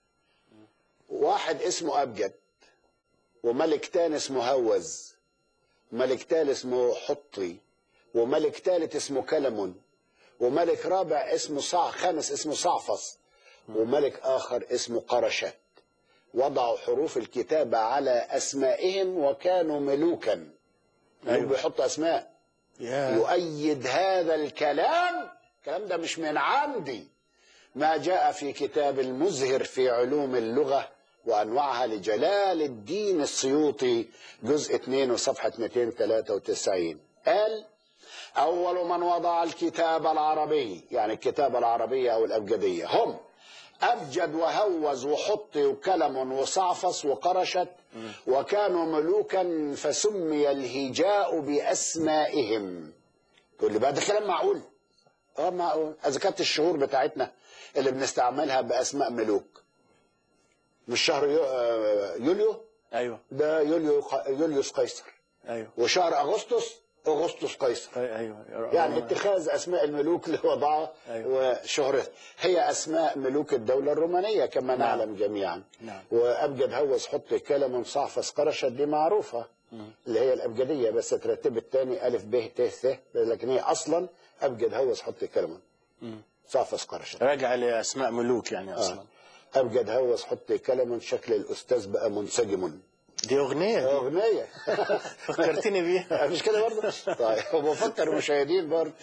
واحد اسمه أبجد وملك تاني اسمه هوز ملك تالت اسمه حطي وملك تالت اسمه كلمون وملك رابع اسمه صع خامس اسمه صعفص وملك آخر اسمه قرشت وضعوا حروف الكتابة على أسمائهم وكانوا ملوكا أيوة. أيوة. بيحطوا أسماء يا يؤيد هذا الكلام الكلام ده مش من عندي ما جاء في كتاب المزهر في علوم اللغة وأنواعها لجلال الدين السيوطي جزء 2 وصفحة 293 قال أول من وضع الكتاب العربي يعني الكتابة العربية أو الأبجدية هم أبجد وهوز وحطي وكلم وصعفص وقرشت وكانوا ملوكا فسمي الهجاء بأسمائهم تقول لي بقى ده كلام معقول اه معقول اذا كانت الشهور بتاعتنا اللي بنستعملها باسماء ملوك مش شهر يو- آه، يوليو ايوه ده يوليو يوليوس قيصر ايوه وشهر اغسطس اغسطس قيصر ايوه يعني اتخاذ اسماء الملوك لوضعها أيوة. وشهرتها هي اسماء ملوك الدوله الرومانيه كما نعم. نعلم جميعا نعم. وابجد هوس حط كلمه صعفص قرشت دي معروفه اللي هي الابجديه بس ترتبت تاني الف ب ت ث لكن هي اصلا ابجد هوس حط كلمه صعفص قرشت راجع لاسماء ملوك يعني اصلا آه. ابجد هوس حط كلمه شكل الاستاذ بقى منسجم دي اغنيه دي. اغنيه فكرتني بيها مش كده برضه؟ طيب وبفكر المشاهدين برضه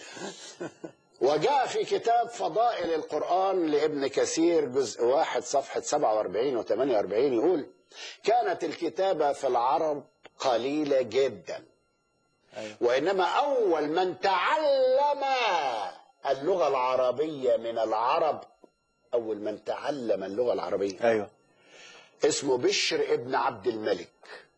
وجاء في كتاب فضائل القرآن لابن كثير جزء واحد صفحة 47 و 48 يقول كانت الكتابة في العرب قليلة جدا أيوة. وإنما أول من تعلم اللغة العربية من العرب أول من تعلم اللغة العربية ايوه اسمه بشر ابن عبد الملك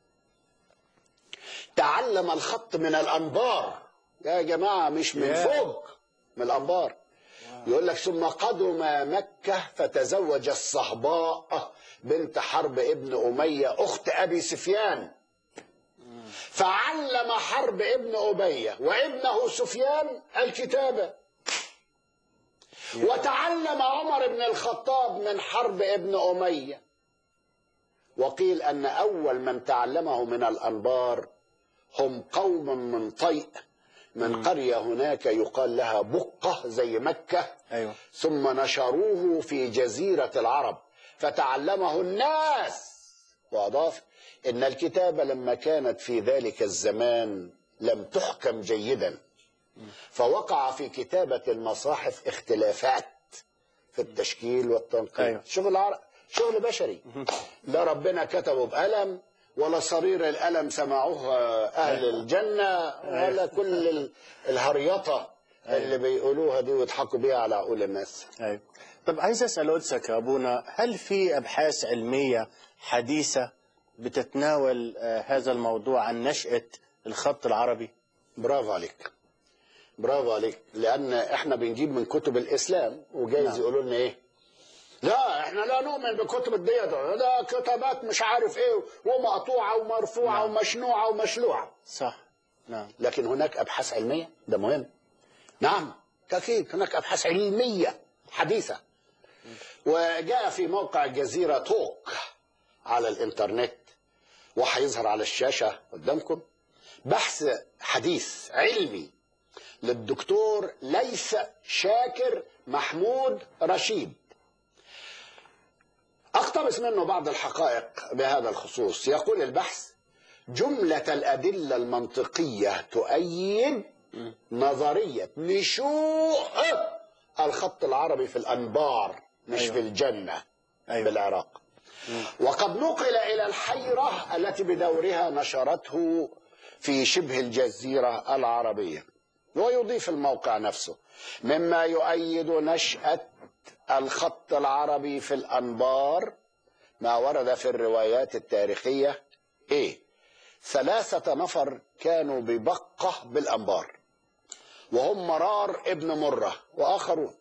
تعلم الخط من الأنبار يا جماعة مش من ياه. فوق من الأنبار يقول لك ثم قدم مكة فتزوج الصهباء بنت حرب ابن أمية أخت أبي سفيان فعلم حرب ابن أبية وابنه سفيان الكتابة وتعلم عمر بن الخطاب من حرب ابن أمية وقيل أن أول من تعلمه من الأنبار هم قوم من طيء من قرية هناك يقال لها بقة زي مكة ايوه ثم نشروه في جزيرة العرب فتعلمه الناس وأضاف إن الكتابة لما كانت في ذلك الزمان لم تحكم جيدا فوقع في كتابة المصاحف اختلافات في التشكيل والتنقيط أيوة. شغل عر... شغل بشري لا ربنا كتبه بقلم ولا صرير القلم سمعوه أهل الجنة ولا كل ال- الهريطة اللي بيقولوها دي ويضحكوا بيها على عقول الناس ايوه طب عايز اسال قدسك يا ابونا هل في ابحاث علميه حديثه بتتناول آه، هذا الموضوع عن نشاه الخط العربي؟ برافو عليك برافو عليك لان احنا بنجيب من كتب الاسلام وجايز نعم. يقولوا لنا ايه لا احنا لا نؤمن بكتب الدية ده ده كتابات مش عارف ايه ومقطوعه ومرفوعه نعم. ومشنوعه ومشلوعه صح نعم لكن هناك ابحاث علميه ده مهم نعم اكيد هناك ابحاث علميه حديثه وجاء في موقع الجزيره توك على الانترنت وهيظهر على الشاشه قدامكم بحث حديث علمي للدكتور ليث شاكر محمود رشيد اقتبس منه بعض الحقائق بهذا الخصوص يقول البحث جملة الأدلة المنطقية تؤيد نظرية نشوء الخط العربي في الأنبار مش أيوة. في الجنة أيوة. بالعراق وقد نقل إلى الحيرة التي بدورها نشرته في شبه الجزيرة العربية ويضيف الموقع نفسه مما يؤيد نشأة الخط العربي في الأنبار ما ورد في الروايات التاريخية إيه ثلاثة نفر كانوا ببقة بالأنبار وهم مرار ابن مرة وآخرون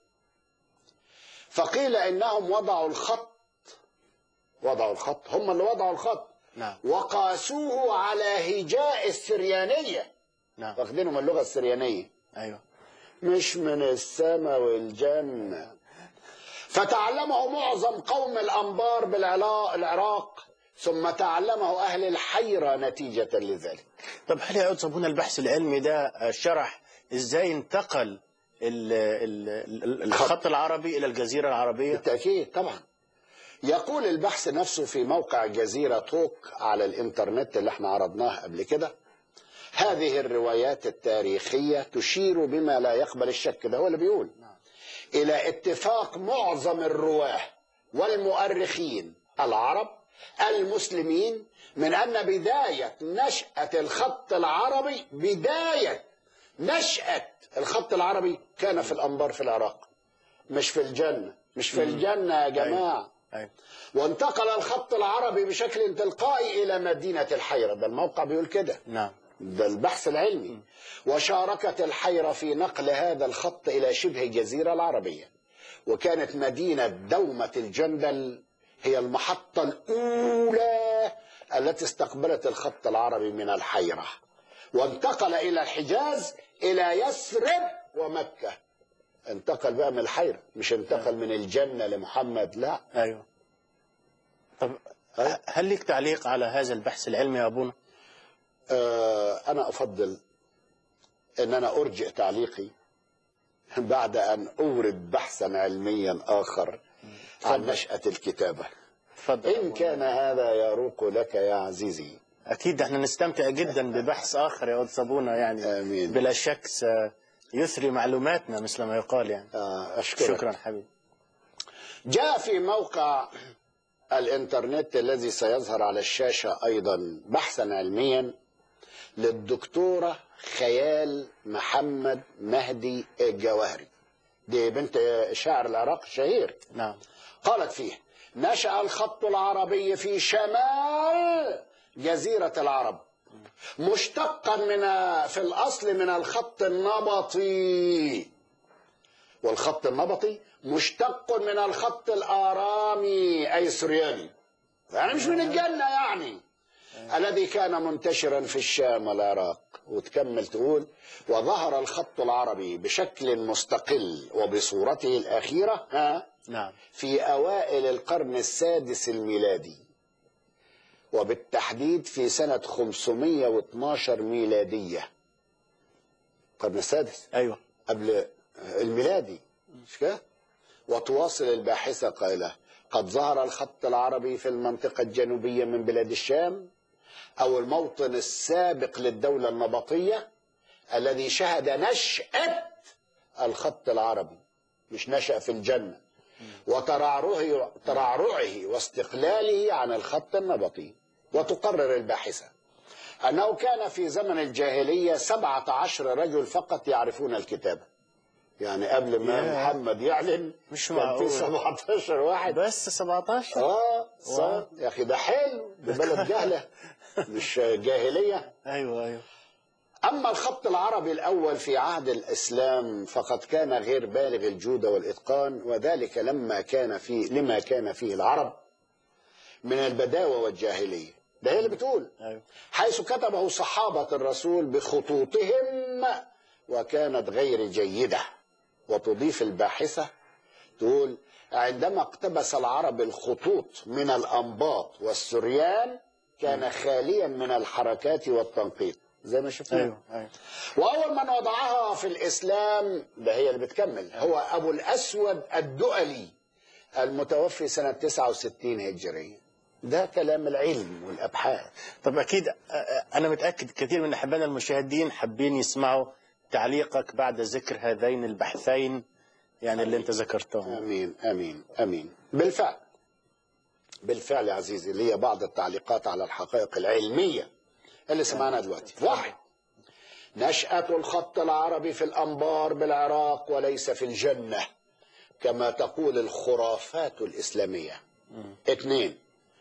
فقيل إنهم وضعوا الخط وضعوا الخط هم اللي وضعوا الخط نعم وقاسوه على هجاء السريانية نعم واخدينه من اللغة السريانية ايوه مش من السماء والجنة فتعلمه معظم قوم الأنبار بالعلا- العراق ثم تعلمه أهل الحيرة نتيجة لذلك طب هل يا قدس ابونا البحث العلمي ده آه، شرح ازاي انتقل ال- ال- ال- الخط العربي الى الجزيره العربيه؟ بالتأكيد طبعا يقول البحث نفسه في موقع جزيرة توك على الإنترنت اللي احنا عرضناه قبل كده هذه الروايات التاريخية تشير بما لا يقبل الشك ده هو اللي بيقول إلى اتفاق معظم الرواه والمؤرخين العرب المسلمين من أن بداية نشأة الخط العربي بداية نشأة الخط العربي كان في الأنبار في العراق مش في الجنة مش في الجنة يا جماعة ايوه وانتقل الخط العربي بشكل تلقائي إلى مدينة الحيرة ده الموقع بيقول كده نعم ده البحث العلمي وشاركت الحيرة في نقل هذا الخط إلى شبه الجزيرة العربية وكانت مدينة دومة الجندل هي المحطة الأولى التي استقبلت الخط العربي من الحيرة وانتقل إلى الحجاز إلى يثرب ومكة انتقل بقى من الحيرة مش انتقل من الجنة لمحمد لا ايوه طب أيوة. هل لك تعليق على هذا البحث العلمي يا ابونا؟ آه، أنا أفضل أن أنا أرجئ تعليقي بعد أن أورد بحثا علميا آخر عن نشأة الكتابة اتفضل يا إن أبونا. كان هذا يروق لك يا عزيزي اكيد احنا نستمتع جدا ببحث اخر يا قدس ابونا يعني آمين. بلا شك سيثري معلوماتنا مثل ما يقال يعني آه، أشكرك شكرا حبيبي جاء في موقع الإنترنت الذي سيظهر على الشاشة أيضا بحثا علميا للدكتورة خيال محمد مهدي الجواهري دي بنت شاعر العراق الشهير نعم قالت فيه نشأ الخط العربي في شمال جزيرة العرب مشتقا من في الأصل من الخط النبطي والخط النبطي مشتق من الخط الآرامي أي سرياني يعني مش من الجنة يعني الذي كان منتشرا في الشام والعراق وتكمل تقول وظهر الخط العربي بشكل مستقل وبصورته الأخيرة ها نعم في أوائل القرن السادس الميلادي وبالتحديد في سنة 512 ميلادية القرن السادس أيوة قبل الميلادي مش كده؟ وتواصل الباحثة قائلة قد ظهر الخط العربي في المنطقة الجنوبية من بلاد الشام أو الموطن السابق للدولة النبطية الذي شهد نشأة الخط العربي مش نشأ في الجنة وترعرعه ترعرعه واستقلاله عن الخط النبطي وتقرر الباحثة أنه كان في زمن الجاهلية سبعة عشر رجل فقط يعرفون الكتابة يعني قبل ما ياه. محمد يعلن مش كان في معقول. 17 واحد بس 17 اه صح يا اخي ده حلو ده بلد جهله مش جاهليه أيوة أيوة اما الخط العربي الاول في عهد الاسلام فقد كان غير بالغ الجوده والاتقان وذلك لما كان في لما كان فيه العرب من البداوه والجاهليه ده هي اللي بتقول أيوة حيث كتبه صحابه الرسول بخطوطهم وكانت غير جيده وتضيف الباحثه تقول عندما اقتبس العرب الخطوط من الأنباط والسريان كان خاليا من الحركات والتنقيط زي ما شفنا أيوة أيوة وأول من وضعها في الإسلام ده هي اللي بتكمل هو أبو الأسود الدؤلي المتوفي سنة 69 هجرية ده كلام العلم والأبحاث طب أكيد أ- أ- أنا متأكد كثير من أحبائنا المشاهدين حابين يسمعوا تعليقك بعد ذكر هذين البحثين يعني اللي أنت ذكرتهم امين امين امين بالفعل بالفعل يا عزيزي لي بعض التعليقات على الحقائق العلميه اللي سمعناها دلوقتي واحد نشأة الخط العربي في الأنبار بالعراق وليس في الجنة كما تقول الخرافات الإسلامية اثنين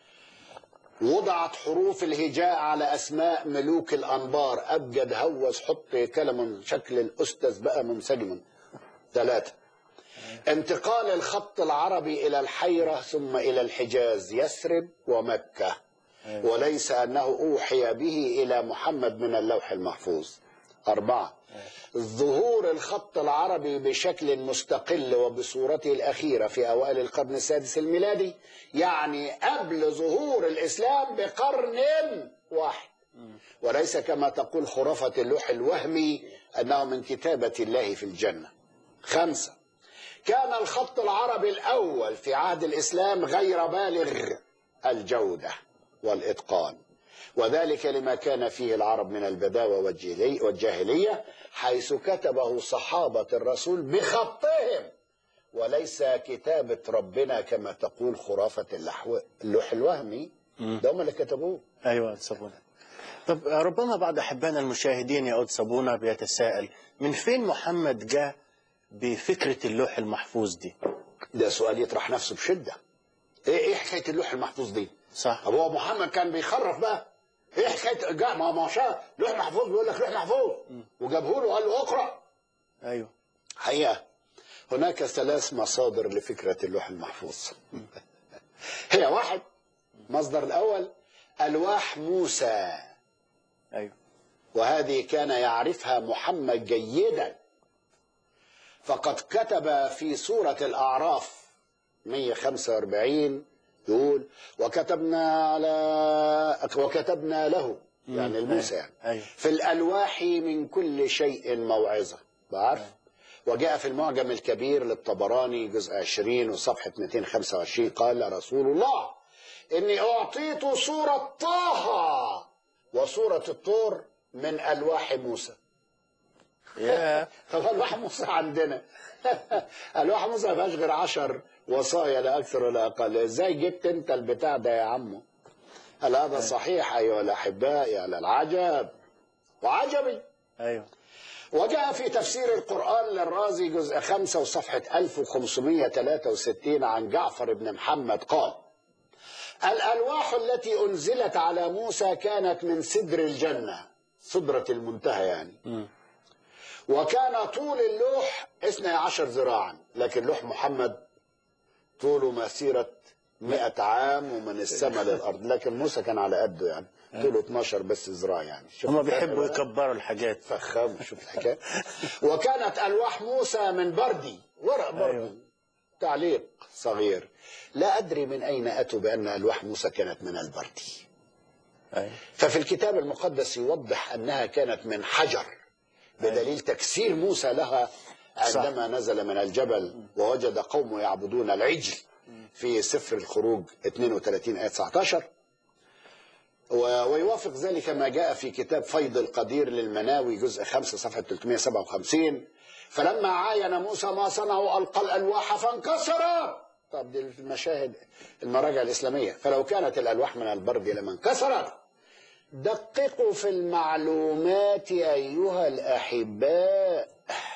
وضعت حروف الهجاء على أسماء ملوك الأنبار أبجد هوس حط كلمة شكل الأستاذ بقى منسجم ثلاثة انتقال الخط العربي إلى الحيرة ثم إلى الحجاز يثرب ومكة وليس أنه أوحي به إلى محمد من اللوح المحفوظ أربعة ظهور الخط العربي بشكل مستقل وبصورته الأخيرة في أوائل القرن السادس الميلادي يعني قبل ظهور الإسلام بقرن واحد وليس كما تقول خرافة اللوح الوهمي أنه من كتابة الله في الجنة خمسة كان الخط العربي الأول في عهد الإسلام غير بالغ الجودة والإتقان وذلك لما كان فيه العرب من البداوة والجهلي- والجاهلية حيث كتبه صحابة الرسول بخطهم وليس كتابة ربنا كما تقول خرافة اللحو- اللوح الوهمي ده هم اللي كتبوه أيوة صابونة طب ربما بعض أحبائنا المشاهدين يا أود صابونة بيتساءل من فين محمد جاء بفكرة اللوح المحفوظ دي ده سؤال يطرح نفسه بشدة ايه ايه حكاية اللوح المحفوظ دي صح طب هو محمد كان بيخرف بقى ايه حكايه جاء ما ما شاء لوح محفوظ بيقول لك لوح محفوظ وجابه له وقال له اقرا أيوة حقيقه هناك ثلاث مصادر لفكره اللوح المحفوظ هي واحد مصدر الاول الواح موسى أيوة وهذه كان يعرفها محمد جيدا فقد كتب في سورة الأعراف 145 يقول وكتبنا على وكتبنا له يعني الموسى يعني أيوة في الألواح من كل شيء موعظة بعرف وجاء في المعجم الكبير للطبراني جزء 20 وصفحة 225 قال رسول الله إني أعطيت سورة طه وسورة الطور من ألواح موسى يا طب ألواح موسى عندنا ألواح موسى ما فيهاش غير 10 وصايا لا أكثر ولا أقل إزاي جبت أنت البتاع ده يا عمو قال هذا صحيح أيها الأحباء على العجب وعجبي أيوة وجاء في تفسير القرآن للرازي جزء خمسة وصفحة 1563 عن جعفر بن محمد قال الألواح التي أنزلت على موسى كانت من سدر الجنة سدرة المنتهى يعني وكان طول اللوح 12 ذراعا لكن لوح محمد طوله مسيرة مئة عام ومن السماء للأرض لكن موسى كان على قده يعني طوله 12 بس ذراع يعني شوف هم الفرق بيحبوا بقى. يكبروا الحاجات فخام شوف الحكايه وكانت الواح موسى من بردي ورق بردي أيوة. تعليق صغير لا ادري من اين اتوا بان الواح موسى كانت من البردي أيوة. ففي الكتاب المقدس يوضح انها كانت من حجر بدليل تكسير موسى لها عندما نزل من الجبل ووجد قومه يعبدون العجل في سفر الخروج 32 آية 19 و- ويوافق ذلك ما جاء في كتاب فيض القدير للمناوي جزء 5 صفحة 357 فلما عاين موسى ما صنعوا ألقى الألواح فانكسرت طب دي المشاهد المراجع الإسلامية فلو كانت الألواح من البرد لما انكسرت دققوا في المعلومات أيها الأحباء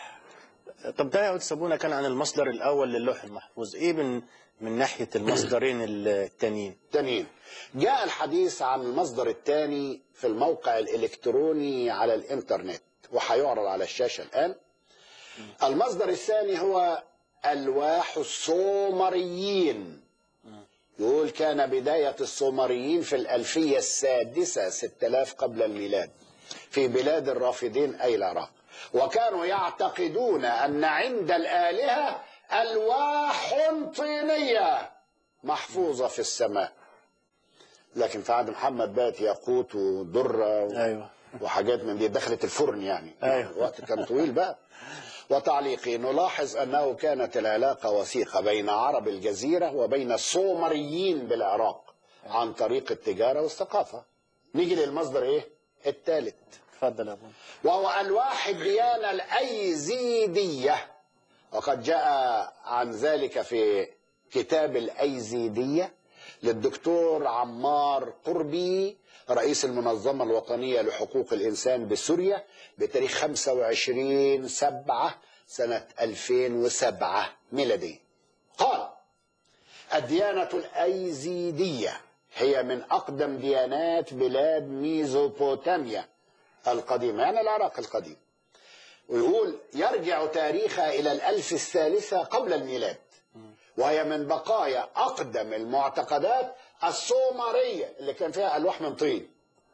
طب ده يا أستاذ أبونا كان عن المصدر الأول للوح المحفوظ إيه من من ناحية المصدرين التانيين تانيين جاء الحديث عن المصدر الثاني في الموقع الإلكتروني على الإنترنت وهيعرض على الشاشة الآن المصدر الثاني هو ألواح السومريين يقول كان بداية السومريين في الألفية السادسة 6000 قبل الميلاد في بلاد الرافدين أي العراق وكانوا يعتقدون أن عند الآلهة ألواح طينية محفوظة في السماء لكن في عهد محمد بقت ياقوت ودرة و... أيوة وحاجات من دي دخلت الفرن يعني أيوة. وقت كان طويل بقى وتعليقي نلاحظ أنه كانت العلاقة وثيقة بين عرب الجزيرة وبين السومريين بالعراق عن طريق التجارة والثقافة نيجي للمصدر إيه؟ الثالث اتفضل يا أبونا وهو ألواح الديانة الأيزيدية وقد جاء عن ذلك في كتاب الأيزيدية للدكتور عمار قربي رئيس المنظمة الوطنية لحقوق الإنسان بسوريا بتاريخ 25 سبعة سنة 2007 ميلادي قال الديانة الأيزيدية هي من أقدم ديانات بلاد ميزوبوتاميا القديمة يعني العراق القديم ويقول يرجع تاريخها إلى الألف الثالثة قبل الميلاد وهي من بقايا أقدم المعتقدات السومرية اللي كان فيها ألواح من طين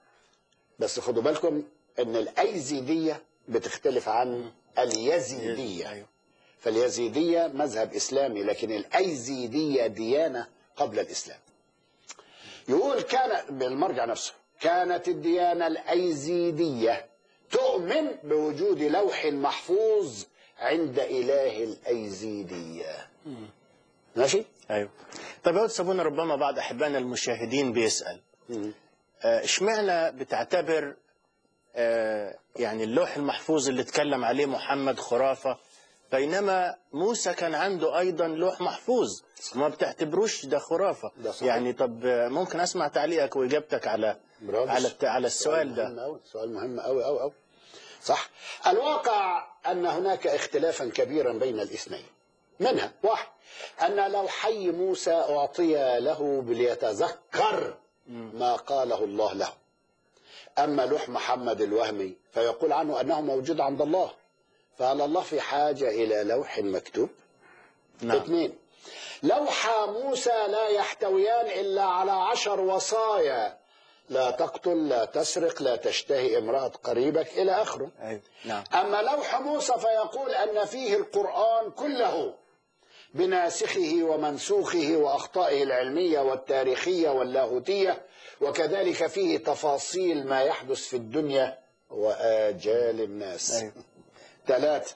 بس خدوا بالكم أن الأيزيدية بتختلف عن اليزيدية أيوة فاليزيدية مذهب إسلامي لكن الأيزيدية ديانة قبل الإسلام يقول كان بالمرجع نفسه كانت الديانة الأيزيدية تؤمن بوجود لوح محفوظ عند إله الأيزيدية ماشي؟ أيوة طب يا أستاذ أبونا ربما بعض أحبائنا المشاهدين بيسأل آه، اشمعنى بتعتبر آه، يعني اللوح المحفوظ اللي اتكلم عليه محمد خرافة بينما موسى كان عنده أيضا لوح محفوظ ما بتعتبروش ده خرافة ده صحيح. يعني طب آه، ممكن أسمع تعليقك وإجابتك على برافو. على الت- على السؤال ده مهم أوي. سؤال مهم أوي أوي أوي صح الواقع أن هناك اختلافا كبيرا بين الاثنين منها واحد أن لو حي موسى أعطي له ليتذكر ما قاله الله له أما لوح محمد الوهمي فيقول عنه أنه موجود عند الله فهل الله في حاجة إلى لوح مكتوب نعم اثنين لوحا موسى لا يحتويان إلا على عشر وصايا لا تقتل لا تسرق لا تشتهي امرأة قريبك إلى آخره أيوة نعم أما لوح موسى فيقول أن فيه القرآن كله بناسخه ومنسوخه وأخطائه العلمية والتاريخية واللاهوتية وكذلك فيه تفاصيل ما يحدث في الدنيا وآجال الناس أيوة. ثلاثة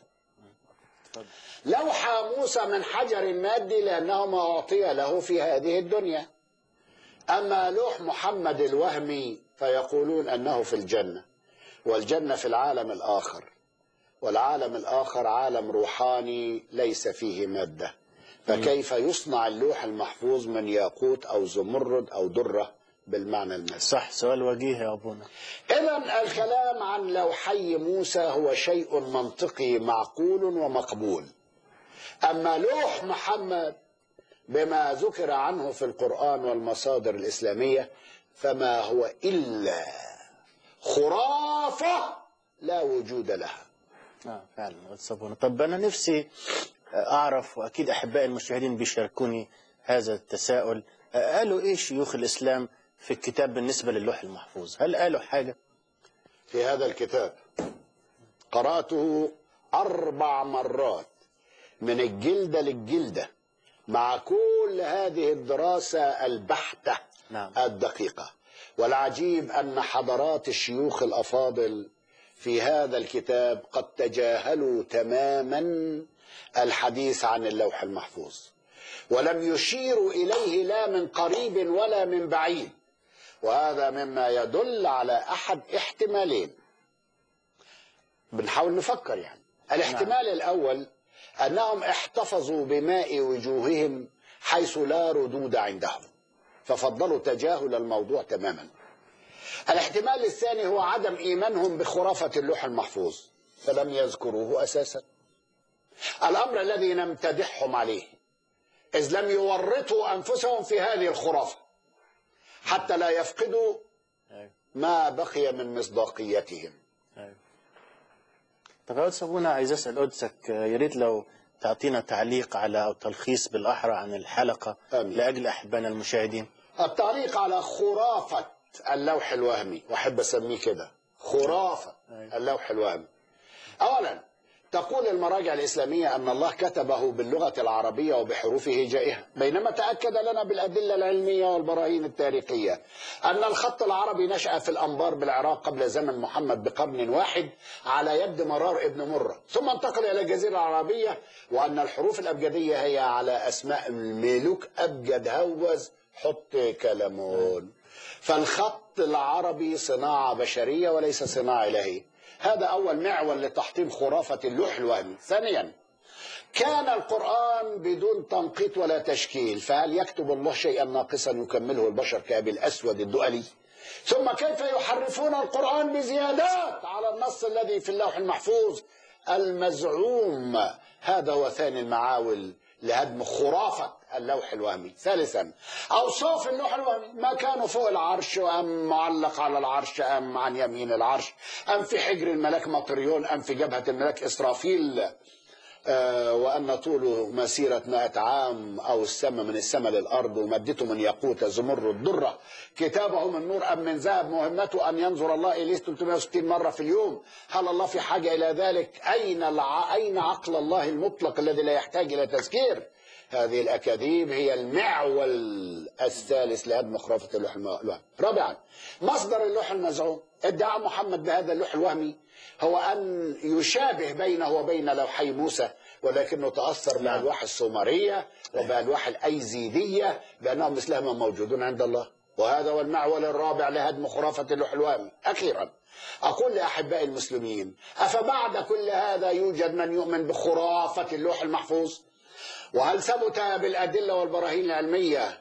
لوح موسى من حجر مادي لأنه ما أعطي له في هذه الدنيا أما لوح محمد الوهمي فيقولون أنه في الجنة والجنة في العالم الآخر والعالم الآخر عالم روحاني ليس فيه مادة فكيف يصنع اللوح المحفوظ من ياقوت أو زمرد أو درة بالمعنى المادي صح سؤال وجيه يا أبونا إذا الكلام عن لوحي موسى هو شيء منطقي معقول ومقبول أما لوح محمد بما ذكر عنه في القرآن والمصادر الإسلامية فما هو إلا خرافة لا وجود لها آه فعلا أستاذ أبونا طب أنا نفسي أعرف وأكيد أحبائي المشاهدين بيشاركوني هذا التساؤل آه، قالوا إيه شيوخ الإسلام في الكتاب بالنسبة للوح المحفوظ هل قالوا حاجة في هذا الكتاب قرأته أربع مرات من الجلدة للجلدة مع كل هذه الدراسة البحتة نعم. الدقيقة والعجيب أن حضرات الشيوخ الأفاضل في هذا الكتاب قد تجاهلوا تماما الحديث عن اللوح المحفوظ ولم يشيروا إليه لا من قريب ولا من بعيد وهذا مما يدل على أحد احتمالين بنحاول نفكر يعني الاحتمال الأول أنهم احتفظوا بماء وجوههم حيث لا ردود عندهم ففضلوا تجاهل الموضوع تماما الاحتمال الثاني هو عدم إيمانهم بخرافة اللوح المحفوظ فلم يذكروه أساسا الأمر الذي نمتدحهم عليه إذ لم يورطوا أنفسهم في هذه الخرافة حتى لا يفقدوا أيوة. ما بقي من مصداقيتهم أيوة. طب يا قدس أبونا عايز أسأل قدسك آه، يا ريت لو تعطينا تعليق على أو تلخيص بالأحرى عن الحلقة آمين. لأجل أحبائنا المشاهدين التعليق على خرافة اللوح الوهمي وأحب أسميه كده خرافة أيوة. اللوح الوهمي أولا تقول المراجع الإسلامية أن الله كتبه باللغة العربية وبحروف هجائها بينما تأكد لنا بالأدلة العلمية والبراهين التاريخية أن الخط العربي نشأ في الأنبار بالعراق قبل زمن محمد بقرن واحد على يد مرار ابن مرة ثم انتقل إلى الجزيرة العربية وأن الحروف الأبجدية هي على أسماء الملوك أبجد هوز حط كلمون فالخط العربي صناعة بشرية وليس صناعة إلهية هذا أول معول لتحطيم خرافة اللوح الوهمي ثانيا كان القرآن بدون تنقيط ولا تشكيل فهل يكتب الله شيئا ناقصا يكمله البشر كأبي الأسود الدؤلي ثم كيف يحرفون القرآن بزيادات على النص الذي في اللوح المحفوظ المزعوم هذا هو ثاني المعاول لهدم خرافة اللوح الوهمي ثالثا أوصاف اللوح الوهمي ما كانوا فوق العرش أم معلق على العرش أم عن يمين العرش أم في حجر الملاك مطريون أم في جبهة الملاك إسرافيل آه، وأن طوله مسيرة مائة عام أو السماء من السماء للأرض ومدته من ياقوت زمر الدرة كتابه من نور أم من ذهب مهمته أن ينظر الله إليه 360 مرة في اليوم هل الله في حاجة إلى ذلك أين الع... أين عقل الله المطلق الذي لا يحتاج إلى تذكير هذه الأكاذيب هي المعول الثالث لهدم خرافة اللوح الوهمي رابعا مصدر اللوح المزعوم ادعاء محمد بهذا اللوح الوهمي هو أن يشابه بينه وبين لوحي موسى ولكنه تأثر بالألواح السومرية وبألواح الأيزيدية بأنهم مثلهما موجودون عند الله وهذا هو المعول الرابع لهدم خرافة اللوح الوهمي أخيرا أقول لأحبائي المسلمين أفبعد كل هذا يوجد من يؤمن بخرافة اللوح المحفوظ وهل ثبت بالأدلة والبراهين العلمية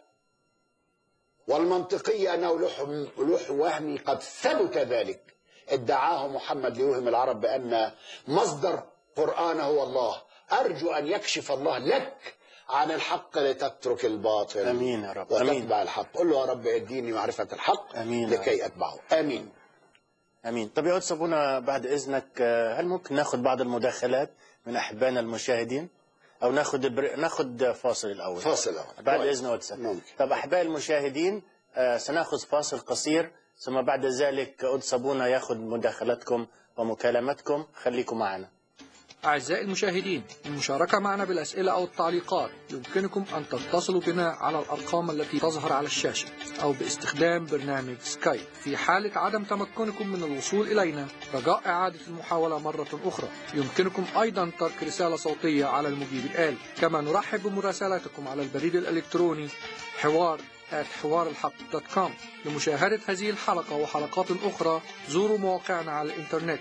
والمنطقية أنه لوح لوح وهمي قد ثبت ذلك ادعاه محمد ليوهم العرب بأن مصدر قرآن هو الله أرجو أن يكشف الله لك عن الحق لتترك الباطل آمين يا رب. آمين. وتتبع الحق قل له يا رب اديني معرفة الحق آمين يا لكي أتبعه آمين امين طب يا قدس ابونا بعد اذنك آه، هل ممكن ناخد بعض المداخلات من احبائنا المشاهدين او ناخد بر... ناخد فاصل الاول فاصل أول. بعد كويس. اذن قدسك ممكن. طب احبائي المشاهدين آه، سناخذ فاصل قصير ثم بعد ذلك قدس ابونا ياخذ مداخلاتكم ومكالمتكم خليكم معنا أعزائي المشاهدين المشاركة معنا بالأسئلة أو التعليقات يمكنكم أن تتصلوا بنا على الأرقام التي تظهر على الشاشة أو باستخدام برنامج سكايب في حالة عدم تمكنكم من الوصول إلينا رجاء إعادة المحاولة مرة أخرى يمكنكم أيضا ترك رسالة صوتية على المجيب الآلي كما نرحب بمراسلاتكم على البريد الإلكتروني حوار حوار الحق دوت كوم لمشاهدة هذه الحلقة وحلقات أخرى زوروا مواقعنا على الإنترنت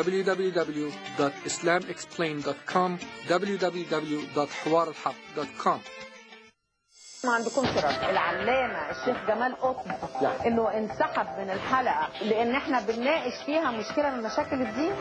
www.islamexplained.com www.حوارالحق.com ما عندكمش رد العلامه الشيخ جمال قطب انه انسحب من الحلقه لان احنا بنناقش فيها مشكله من مشاكل الدين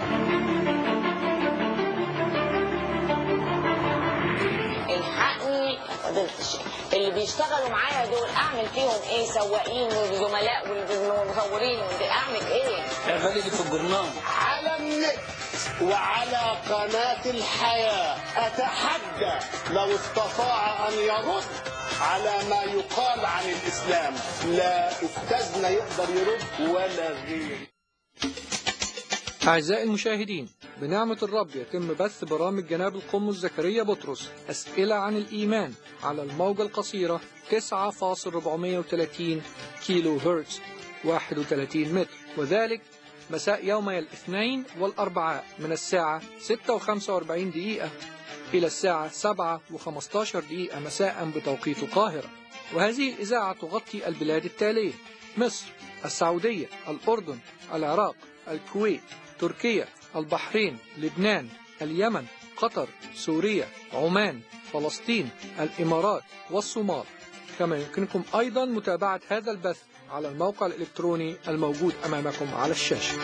الحقني فضيلة الشيخ اللي بيشتغلوا معايا دول اعمل فيهم ايه سواقين وزملاء والمصورين اعمل ايه اعملي اللي في الجرنان على النت وعلى قناة الحياة أتحدى لو استطاع أن يرد على ما يقال عن الإسلام لا أستاذنا يقدر يرد ولا غيره أعزائي المشاهدين بنعمة الرب يتم بث برامج جناب القمص زكريا بطرس أسئلة عن الإيمان على الموجة القصيرة 9.430 كيلو هرتز 31 متر وذلك مساء يومي الاثنين والأربعاء من الساعة 6:45 دقيقة إلى الساعة 7:15 دقيقة مساء بتوقيت القاهرة وهذه الإذاعة تغطي البلاد التالية مصر السعودية الأردن العراق الكويت تركيا البحرين لبنان اليمن قطر سوريا عمان فلسطين الإمارات والصومال كما يمكنكم أيضا متابعة هذا البث على الموقع الإلكتروني الموجود أمامكم على الشاشة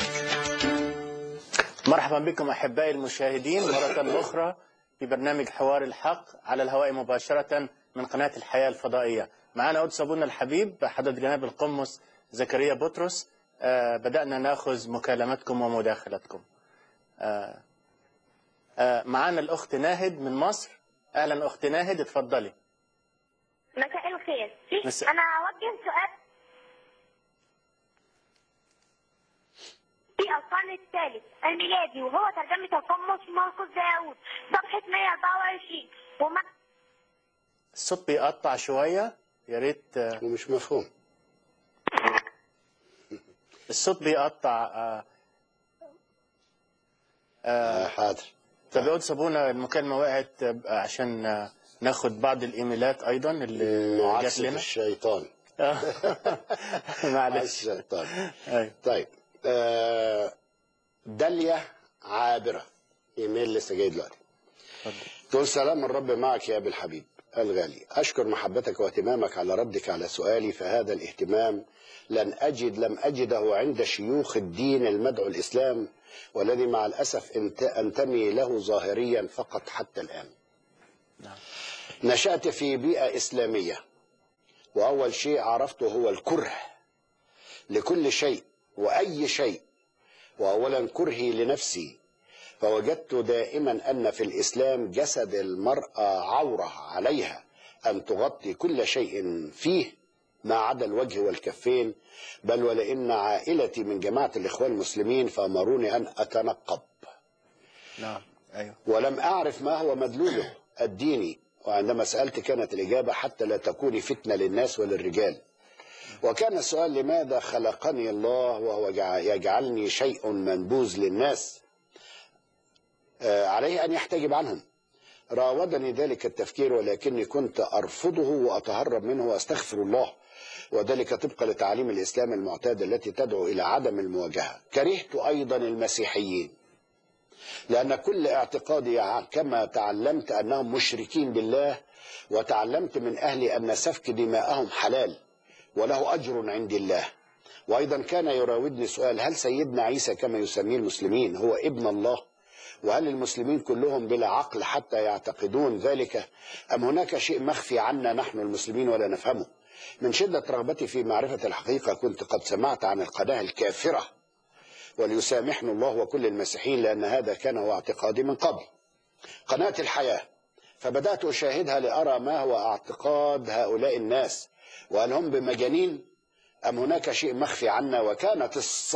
مرحبا بكم أحبائي المشاهدين مرة أخرى في برنامج حوار الحق على الهواء مباشرة من قناة الحياة الفضائية معنا قدس أبونا الحبيب حضرة جناب القمص زكريا بطرس آه بدأنا ناخذ مكالمتكم ومداخلتكم آه آه معنا الأخت ناهد من مصر أهلا أخت ناهد اتفضلي مساء الخير مساء- انا اوجه سؤال في القرن الثالث الميلادي وهو ترجمة القمص مرقس داوود صفحة 124 وما الصوت بيقطع شوية يا ريت آه، ومش مفهوم الصوت بيقطع آه، آه حاضر طب يا قدس أبونا المكالمة وقعت آه، عشان آه، ناخد بعض الإيميلات أيضا اللي جات معاكسة لنا الشيطان معلش الشيطان أيوة. طيب آه داليا عابرة ايميل لسه جاي دلوقتي تقول سلام الرب معك يا ابي الحبيب الغالي أشكر محبتك واهتمامك على ردك على سؤالي فهذا الاهتمام لن أجد لم أجده عند شيوخ الدين المدعو الإسلام والذي مع الأسف انت- أنتمي له ظاهريا فقط حتى الآن نشأت في بيئة إسلامية وأول شيء عرفته هو الكره لكل شيء وأي شيء وأولا كرهي لنفسي فوجدت دائما أن في الإسلام جسد المرأة عورة عليها أن تغطي كل شيء فيه ما عدا الوجه والكفين بل ولئن عائلتي من جماعة الإخوان المسلمين فأمروني أن أتنقب نعم أيوه ولم أعرف ما هو مدلوله الديني وعندما سألت كانت الإجابة حتى لا تكوني فتنة للناس وللرجال وكان السؤال لماذا خلقني الله وهو جع- يجعلني شيء منبوذ للناس آه، عليه أن يحتجب عنهم راودني ذلك التفكير ولكني كنت أرفضه وأتهرب منه وأستغفر الله وذلك طبقا لتعاليم الإسلام المعتادة التي تدعو إلى عدم المواجهة كرهت أيضا المسيحيين لأن كل اعتقادي كما تعلمت أنهم مشركين بالله وتعلمت من أهلي أن سفك دماءهم حلال وله أجر عند الله وأيضا كان يراودني سؤال هل سيدنا عيسى كما يسميه المسلمين هو ابن الله وهل المسلمين كلهم بلا عقل حتى يعتقدون ذلك أم هناك شيء مخفي عنا نحن المسلمين ولا نفهمه من شدة رغبتي في معرفة الحقيقة كنت قد سمعت عن القناة الكافرة وليسامحنا الله وكل المسيحيين لأن هذا كان هو اعتقادي من قبل قناة الحياة فبدأت أشاهدها لأرى ما هو اعتقاد هؤلاء الناس وهل هم بمجانين أم هناك شيء مخفي عنا وكانت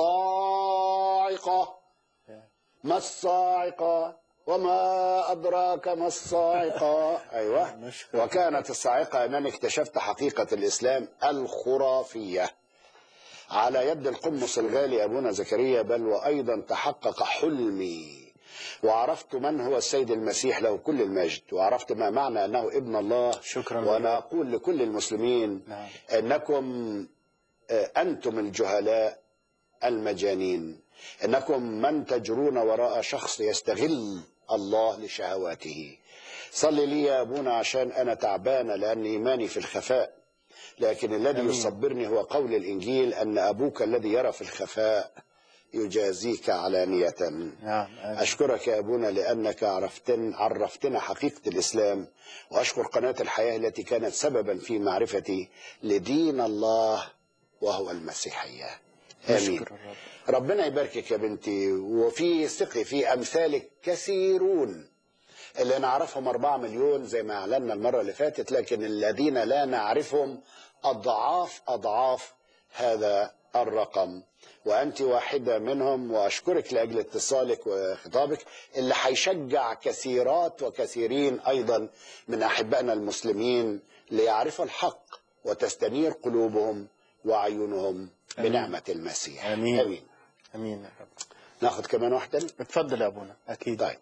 الصاعقة ما الصاعقة وما أدراك ما الصاعقة أيوة نشكر. وكانت الصاعقة أنني اكتشفت حقيقة الإسلام الخرافية على يد القمص الغالي أبونا زكريا بل وأيضا تحقق حلمي وعرفت من هو السيد المسيح له كل المجد وعرفت ما معنى أنه ابن الله شكراً وأنا لله. أقول لكل المسلمين نعم. أنكم آه، أنتم الجهلاء المجانين إنكم من تجرون وراء شخص يستغل الله لشهواته صل لي يا أبونا عشان أنا تعبانة لأن إيماني في الخفاء لكن الذي أمين. يصبرني هو قول الإنجيل أن أبوك الذي يرى في الخفاء يجازيك علانية نعم آمين. أشكرك يا أبونا لأنك عرفتن عرفتنا حقيقة الإسلام وأشكر قناة الحياة التي كانت سببا في معرفتي لدين الله وهو المسيحية آمين نشكر الرب ربنا يباركك يا بنتي وفي ثقي في أمثالك كثيرون اللي نعرفهم 4 مليون زي ما اعلنا المره اللي فاتت لكن الذين لا نعرفهم اضعاف اضعاف هذا الرقم وانت واحده منهم واشكرك لاجل اتصالك وخطابك اللي هيشجع كثيرات وكثيرين ايضا من احبائنا المسلمين ليعرفوا الحق وتستنير قلوبهم واعينهم بنعمه المسيح آمين. امين امين يا رب ناخد كمان واحده اتفضل يا ابونا اكيد طيب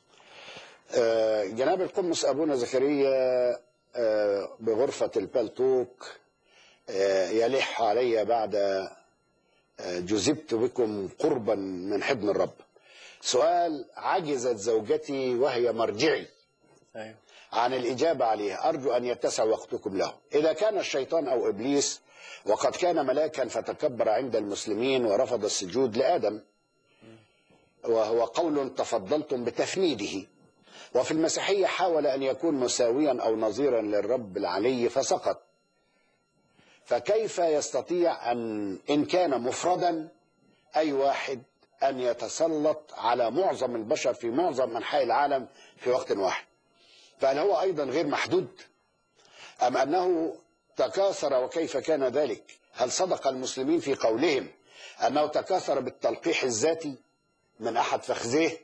آه، جناب القمص أبونا زكريا آه، بغرفة البلتوك آه، يلح علي بعد آه، جذبت بكم قربا من حضن الرب سؤال عجزت زوجتي وهي مرجعي ايوه عن الإجابة عليه أرجو أن يتسع وقتكم له إذا كان الشيطان أو إبليس وقد كان ملاكا فتكبر عند المسلمين ورفض السجود لآدم وهو قول تفضلتم بتفنيده وفي المسيحية حاول أن يكون مساويا أو نظيرا للرب العلي فسقط فكيف يستطيع أن إن كان مفردا أي واحد أن يتسلط على معظم البشر في معظم أنحاء العالم في وقت واحد فهل هو أيضا غير محدود أم أنه تكاثر وكيف كان ذلك هل صدق المسلمين في قولهم أنه تكاثر بالتلقيح الذاتي من أحد فخذيه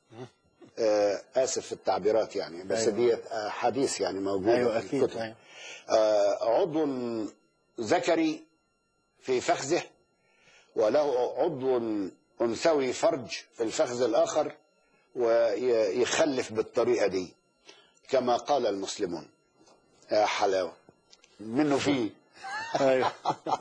آه آسف في التعبيرات يعني بس أيوة. ديت آه، حديث يعني موجودة ايوه في اكيد الكتب ايوه آه، عضو ذكري في فخذه وله عضو أنثوي فرج في الفخذ الآخر ويخلف بالطريقة دي كما قال المسلمون يا حلاوة منه فيه ايوه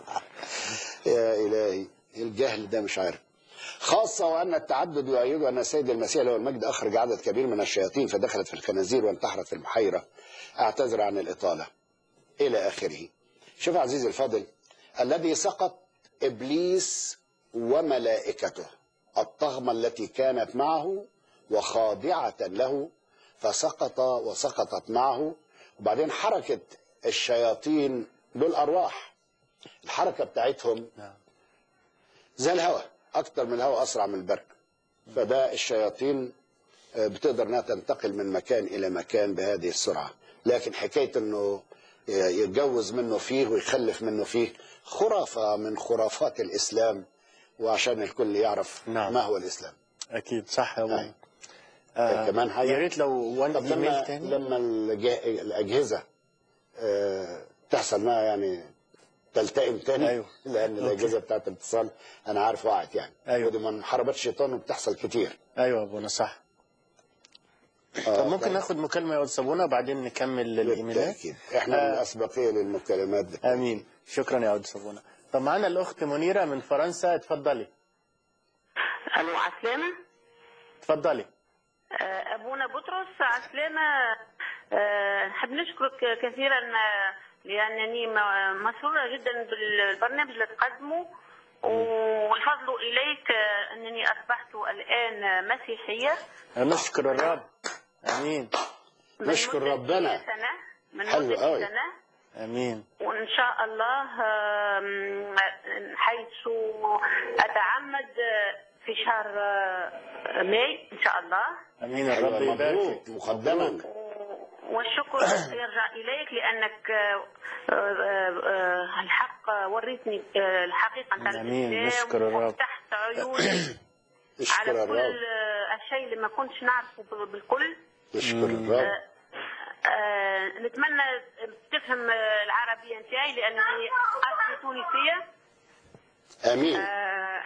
يا إلهي الجهل ده مش عارف خاصة وأن التعدد يؤيد أن السيد المسيح له المجد أخرج عدد كبير من الشياطين فدخلت في الخنازير وانتحرت في البحيرة أعتذر عن الإطالة إلى آخره شوف يا عزيزي الفاضل الذي سقط إبليس وملائكته الطغمة التي كانت معه وخاضعة له فسقط وسقطت معه وبعدين حركة الشياطين دول أرواح الحركة بتاعتهم نعم. زي الهواء أكتر من الهواء أسرع من البرق فده الشياطين آه، بتقدر انها تنتقل من مكان الى مكان بهذه السرعه لكن حكايه انه يتجوز منه فيه ويخلف منه فيه خرافه من خرافات الاسلام وعشان الكل يعرف نعم. ما هو الاسلام اكيد صح يا ابونا أيوة. كمان حاجة؟ يا ريت لو وان طب ايميل لما تاني لما الج- الاجهزه آه، تحصل معها يعني تلتئم تاني أيوة. لان أوكي. الاجهزه بتاعت الاتصال انا عارف وقعت يعني أيوة. ودي من حربات الشيطان وبتحصل كتير ايوه يا ابونا صح آه، طب ممكن طيب. ناخد مكالمه يا استاذ ابونا وبعدين نكمل الايميلات بالتاكيد احنا من آه. الاسبقيه للمكالمات دي. امين شكرا يا استاذ ابونا طب معانا الاخت منيره من فرنسا اتفضلي الو عسلامة اتفضلي آه، ابونا بطرس عسلامة آه، نحب نشكرك كثيرا آه، لانني م- مسرورة جدا بالبرنامج اللي تقدمه والفضل اليك آه، انني اصبحت الان مسيحية نشكر الرب امين من نشكر مدة ربنا. سنة من حلو مدة قوي. سنة امين وإن شاء الله آم، حيث أتعمد في شهر آه، ماي إن شاء الله امين الرب أيوة، يبارك مبروك مقدما والشكر يرجع إليك لأنك آه، آه، آه، الحق وريتني آه، الحقيقة نتاع آمين. الإسلام نشكر الرب. وفتحت عيوني نشكر على الرب كل آه، الشيء اللي ما كنتش نعرفه بالكل نشكر الرب آه، نتمنى تفهم آه، العربية نتاعي لأنني أصلي تونسية امين آه،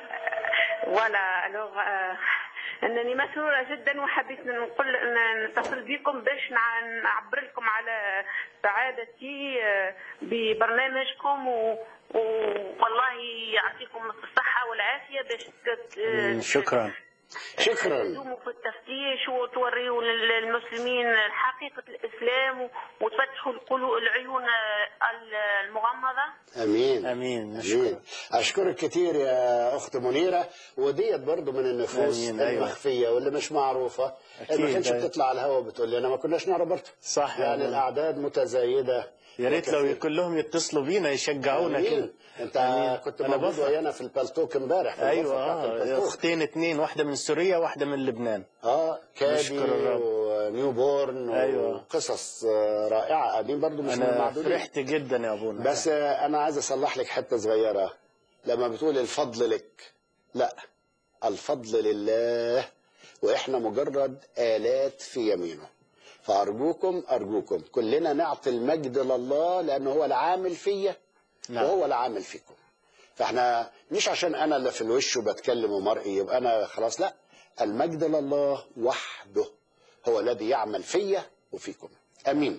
ولا لغة آه، انني مسرورة جدا وحبيت نقول ان نتصل بكم باش نع- نعبر لكم على سعادتي آه، ببرنامجكم و... و- والله يعطيكم الصحة والعافية باش ت- مم، شكرا شكرا تقوموا في التفتيش وتوريوا للمسلمين حقيقة الإسلام و- وتفتحوا القلوب العيون آه، المغمضة امين امين نشكر امين اشكرك كتير يا اخت منيره وديت برضو من النفوس آمين، أيوة. المخفيه واللي مش معروفه أكيد، ما كانتش أيوة. بتطلع على الهواء بتقول لي انا ما كناش نعرف برضه صح يا يعني أبونا. الاعداد متزايده يا ريت لو وكثير. كلهم يتصلوا بينا يشجعونا كده أمين. انت أمين. كنت أنا موجود بفرح. ويانا في البلتوك امبارح في ايوه الغرفة بتاعت اه البلتوك. اختين اتنين واحده من سوريا واحده من لبنان اه كادي نشكر الرب. و... ونيو بورن أيوة. وقصص آه، رائعه قاعدين برضو مش من انا المعدودين فرحت جدا يا ابونا بس آه، انا عايز اصلح لك حته صغيره لما بتقول الفضل لك لا الفضل لله واحنا مجرد الات في يمينه فارجوكم ارجوكم كلنا نعطي المجد لله لانه هو العامل فيا نعم. وهو العامل فيكم فاحنا مش عشان انا اللي في الوش وبتكلم ومرئي يبقى انا خلاص لا المجد لله وحده هو الذي يعمل فيا وفيكم امين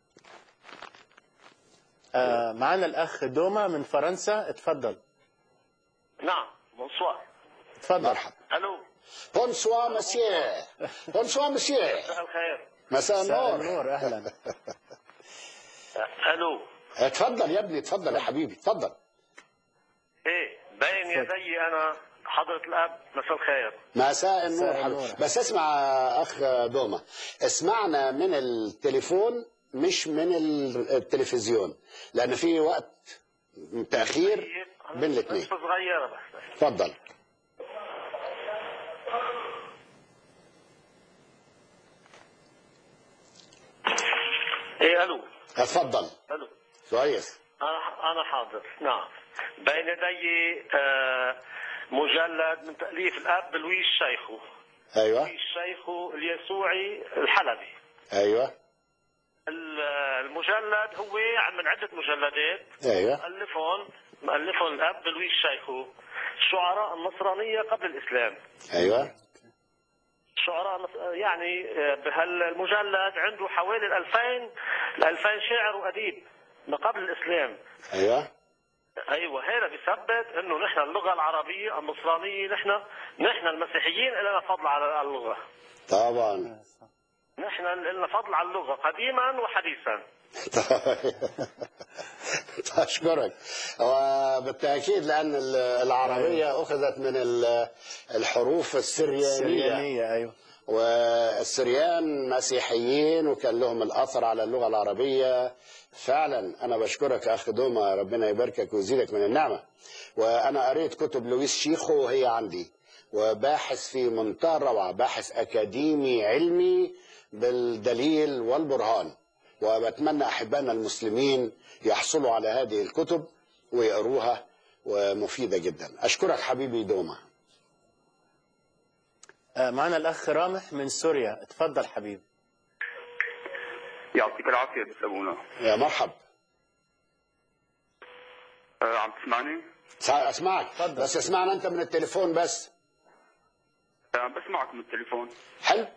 آه معانا الاخ دوما من فرنسا اتفضل نعم بونسوار اتفضل مرحبا الو بونسوا مسيا بونسوا مسيا مساء الخير مساء مساء النور النور اهلا الو اتفضل يا ابني اتفضل يا حبيبي اتفضل ايه بين يدي انا حضرة الاب مساء الخير مساء النور مساء حبيبي النور. بس اسمع اخ دوما اسمعنا من التليفون مش من ال- التلفزيون لان في وقت تاخير بين الاثنين بس صغيرة بس اتفضل ايه الو اتفضل الو كويس انا انا حاضر نعم بين يدي آه، مجلد من تاليف الاب لويس شيخو ايوه لويس شيخو اليسوعي الحلبي ايوه ال- المجلد هو من عدة مجلدات ايوه مؤلفهم مؤلفهم الاب لويس شيخو الشعراء النصرانية قبل الإسلام ايوه شعراء نص- يعني آه، بهالمجلد عنده حوالي ال 2000 ل 2000 شاعر وأديب ما قبل الإسلام ايوه ايوه هذا بيثبت انه نحن اللغه العربيه النصرانيه نحن نحن المسيحيين لنا فضل على اللغه طبعا نحن لنا فضل على اللغه قديما وحديثا اشكرك وبالتاكيد لان ال- العربيه اخذت من ال- الحروف السريانيه سريانية ايوه والسريان مسيحيين وكان لهم الاثر على اللغه العربيه فعلا انا بشكرك اخ دوما ربنا يباركك ويزيدك من النعمه وانا قريت كتب لويس شيخو وهي عندي وباحث في منتهى الروعه باحث اكاديمي علمي بالدليل والبرهان وبتمنى احبائنا المسلمين يحصلوا على هذه الكتب ويقروها ومفيده جدا اشكرك حبيبي دوما آه معانا الاخ رامح من سوريا اتفضل حبيبي يعطيك العافية بس أبونا يا مرحب أه عم تسمعني؟ سا- اسمعك بس اسمعنا انت من التليفون بس أه عم بسمعك من التليفون حلو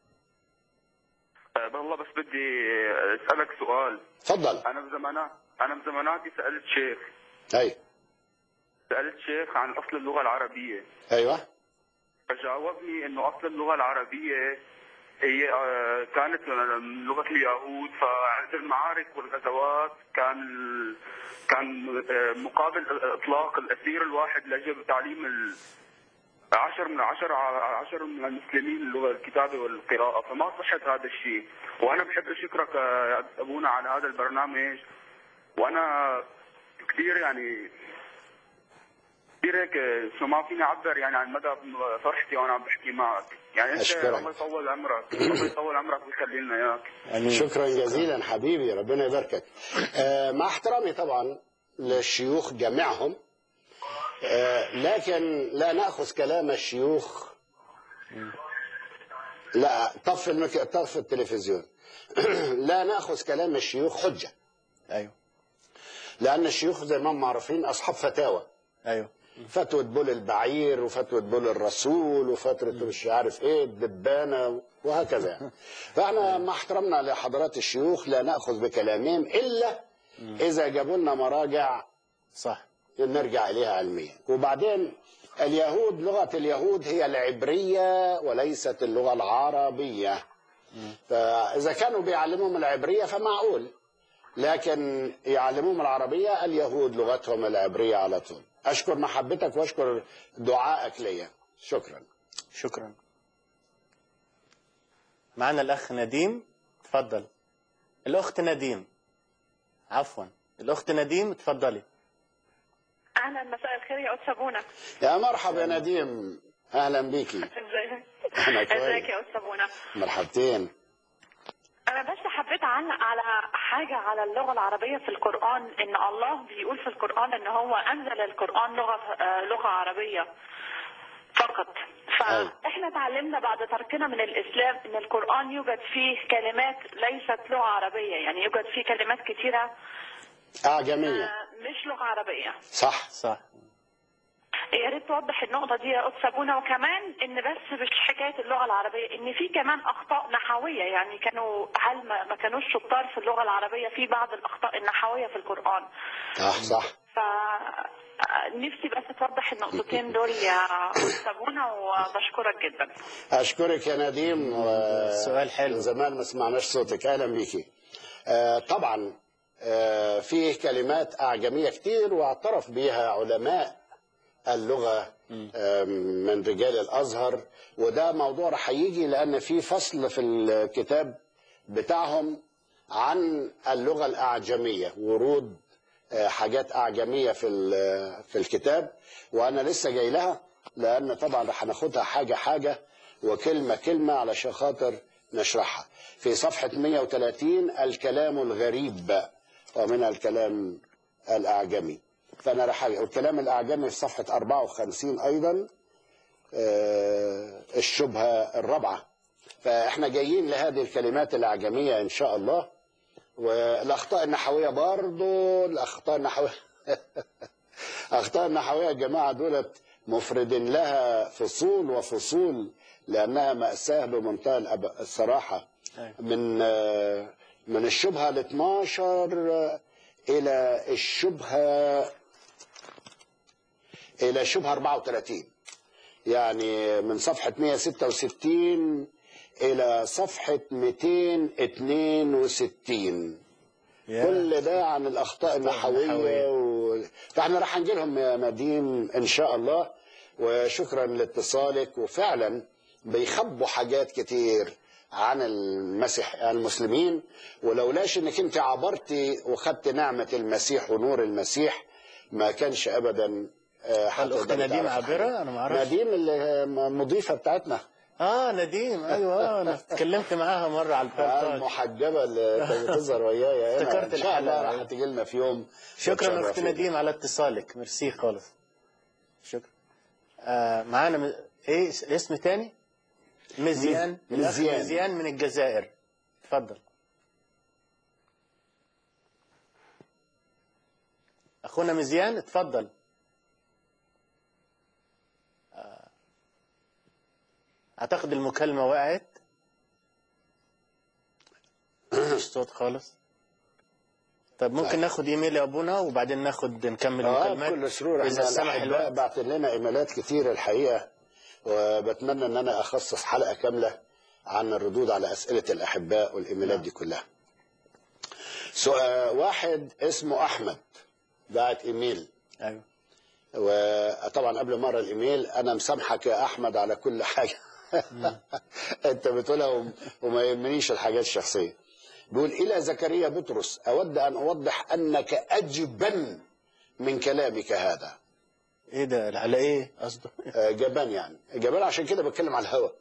أه والله بس بدي أسألك سؤال تفضل أنا بزمانات أنا بزماناتي سألت شيخ اي سألت شيخ عن أصل اللغة العربية ايوه فجاوبني إنه أصل اللغة العربية هي آه، كانت من لغة اليهود فعند المعارك والغزوات كان ال- كان آه، مقابل إطلاق الأسير الواحد لجب تعليم ال- عشر من عشر عشر من المسلمين اللغة الكتابة والقراءة فما صحت هذا الشيء وأنا بحب أشكرك آه، يا أبونا على هذا البرنامج وأنا كثير يعني كثير هيك شو ما فيني اعبر يعني عن مدى فرحتي وانا عم بحكي معك يعني انت أشكرك. الله يطول عمرك الله يطول عمرك ويخلي لنا اياك شكرا جزيلا حبيبي ربنا يباركك آه، مع احترامي طبعا للشيوخ جميعهم آه، لكن لا ناخذ كلام الشيوخ لا طف المك... طف التلفزيون لا ناخذ كلام الشيوخ حجه ايوه لان الشيوخ زي ما هم عارفين اصحاب فتاوى ايوه فتوى بول البعير وفتوى بول الرسول وفتوى مش عارف ايه الدبانه وهكذا يعني. فاحنا مع احترامنا لحضرات الشيوخ لا ناخذ بكلامهم الا اذا جابوا لنا مراجع صح نرجع اليها علميا وبعدين اليهود لغه اليهود هي العبريه وليست اللغه العربيه فاذا كانوا بيعلموهم العبريه فمعقول لكن يعلموهم العربيه اليهود لغتهم العبريه على طول اشكر محبتك واشكر دعائك ليا شكرا شكرا معنا الاخ نديم تفضل الاخت نديم عفوا الاخت نديم تفضلي اهلا مساء الخير يا استاذ بونا يا مرحبا يا نديم اهلا بيكي ازيك أنا كويس. ازيك يا استاذ بونا مرحبتين انا بس حبيت اعلق على حاجه على اللغه العربيه في القران ان الله بيقول في القران ان هو انزل القران لغه آه، لغه عربيه فقط فاحنا اتعلمنا بعد تركنا من الاسلام ان القران يوجد فيه كلمات ليست لغه عربيه يعني يوجد فيه كلمات كثيره أعجمية مش لغه عربيه صح صح يا ريت توضح النقطة دي يا أستاذ سابونا وكمان إن بس مش حكاية اللغة العربية إن في كمان أخطاء نحوية يعني كانوا هل ما ما كانوش شطار في اللغة العربية في بعض الأخطاء النحوية في القرآن صح صح ف نفسي بس توضح النقطتين دول يا أستاذ سابونا وبشكرك جدا أشكرك يا نديم و- سؤال حلو من زمان ما سمعناش صوتك أهلا بيكي آه، طبعا آه، فيه كلمات أعجمية كتير واعترف بها علماء اللغة آه، من رجال الأزهر وده موضوع رح يجي لأن في فصل في الكتاب بتاعهم عن اللغة الأعجمية ورود آه، حاجات أعجمية في ال- في الكتاب وأنا لسه جاي لها لأن طبعا رح ناخدها حاجة حاجة وكلمة كلمة علشان خاطر نشرحها في صفحة 130 الكلام الغريب ومن الكلام الأعجمي فأنا رح والكلام الأعجمي في صفحة 54 أيضا آه، الشبهة الرابعة فإحنا جايين لهذه الكلمات الأعجمية إن شاء الله والأخطاء النحوية برضو الأخطاء النحوية أخطاء النحوية يا جماعة دولت مفردين لها فصول وفصول لأنها مأساة بمنتهى الأب- الصراحة من آه، من الشبهة ال 12 إلى الشبهة إلى شبهة 34 يعني من صفحة 166 إلى صفحة 262 كل ده عن الأخطاء النحوية و... فاحنا راح نجي لهم يا مدين إن شاء الله وشكرا لاتصالك وفعلا بيخبوا حاجات كتير عن المسيح المسلمين ولولاش انك انت عبرتي وخدت نعمة المسيح ونور المسيح ما كانش ابدا آه، الأخت هتقدري نديم تعرفي عابرة؟ حاجة. أنا ما أعرفش. نديم المضيفة بتاعتنا اه نديم ايوه انا اتكلمت معاها مره على البورتال المحجبة اللي كانت بتظهر ويايا هنا. افتكرت ان شاء الله الحلقة. راح تجي لنا في يوم شكرا اخت وتشرفينا. نديم على اتصالك ميرسي خالص شكرا آه معانا م... ايه اس- اسم تاني مزيان مز- الأخ مزيان. مزيان من الجزائر اتفضل اخونا مزيان اتفضل آه، اعتقد المكالمه وقعت مفيش صوت خالص طب ممكن طيب. ناخد ايميل يا ابونا وبعدين ناخد نكمل اه المكالمات بكل سرور اذا احنا سمح الاحباء الوقت بعت لنا ايميلات كتير الحقيقه وبتمنى ان انا اخصص حلقه كامله عن الردود على اسئله الاحباء والايميلات دي كلها. سؤال واحد اسمه احمد بعت ايميل ايوه وطبعا قبل ما اقرا الايميل انا مسامحك يا احمد على كل حاجه انت بتقولها وم- وما يهمنيش الحاجات الشخصيه بيقول الى زكريا بطرس اود ان اوضح انك اجبن من كلامك هذا ايه ده على ايه قصده آه، جبان يعني جبان عشان كده بتكلم على الهوى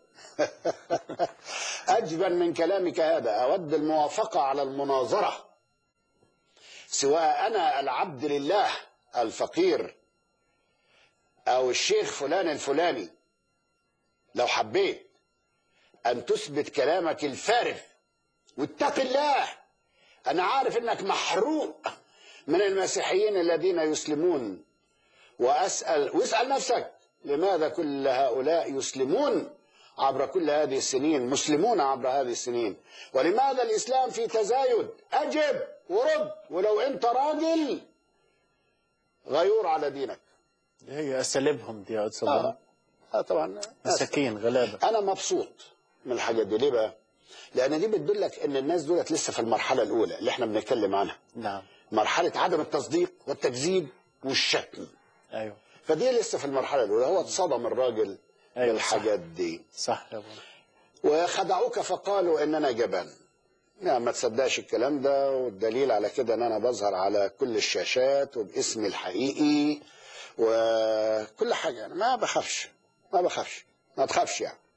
أجبن من كلامك هذا أود الموافقة على المناظرة سواء أنا العبد لله الفقير أو الشيخ فلان الفلاني لو حبيت أن تثبت كلامك الفارغ واتق الله أنا عارف أنك محروق من المسيحيين الذين يسلمون وأسأل واسأل نفسك لماذا كل هؤلاء يسلمون عبر كل هذه السنين مسلمون عبر هذه السنين ولماذا الإسلام في تزايد أجب ورد ولو أنت راجل غيور على دينك هي اساليبهم دي يا استاذ آه. آه طبعا مساكين غلابه أنا مبسوط من الحاجات دي ليه بقى؟ لأن دي بتدلك إن الناس دولت لسه في المرحلة الأولى اللي إحنا بنتكلم عنها نعم مرحلة عدم التصديق والتكذيب والشتم ايوه فدي لسه في المرحلة الأولى هو اتصدم الراجل أيوة، بالحاجات دي صح يا ابونا وخدعوك فقالوا إننا جبان لا ما تصدقش الكلام ده والدليل على كده ان انا بظهر على كل الشاشات وباسمي الحقيقي وكل حاجه يعني ما بخافش ما بخافش ما تخافش يعني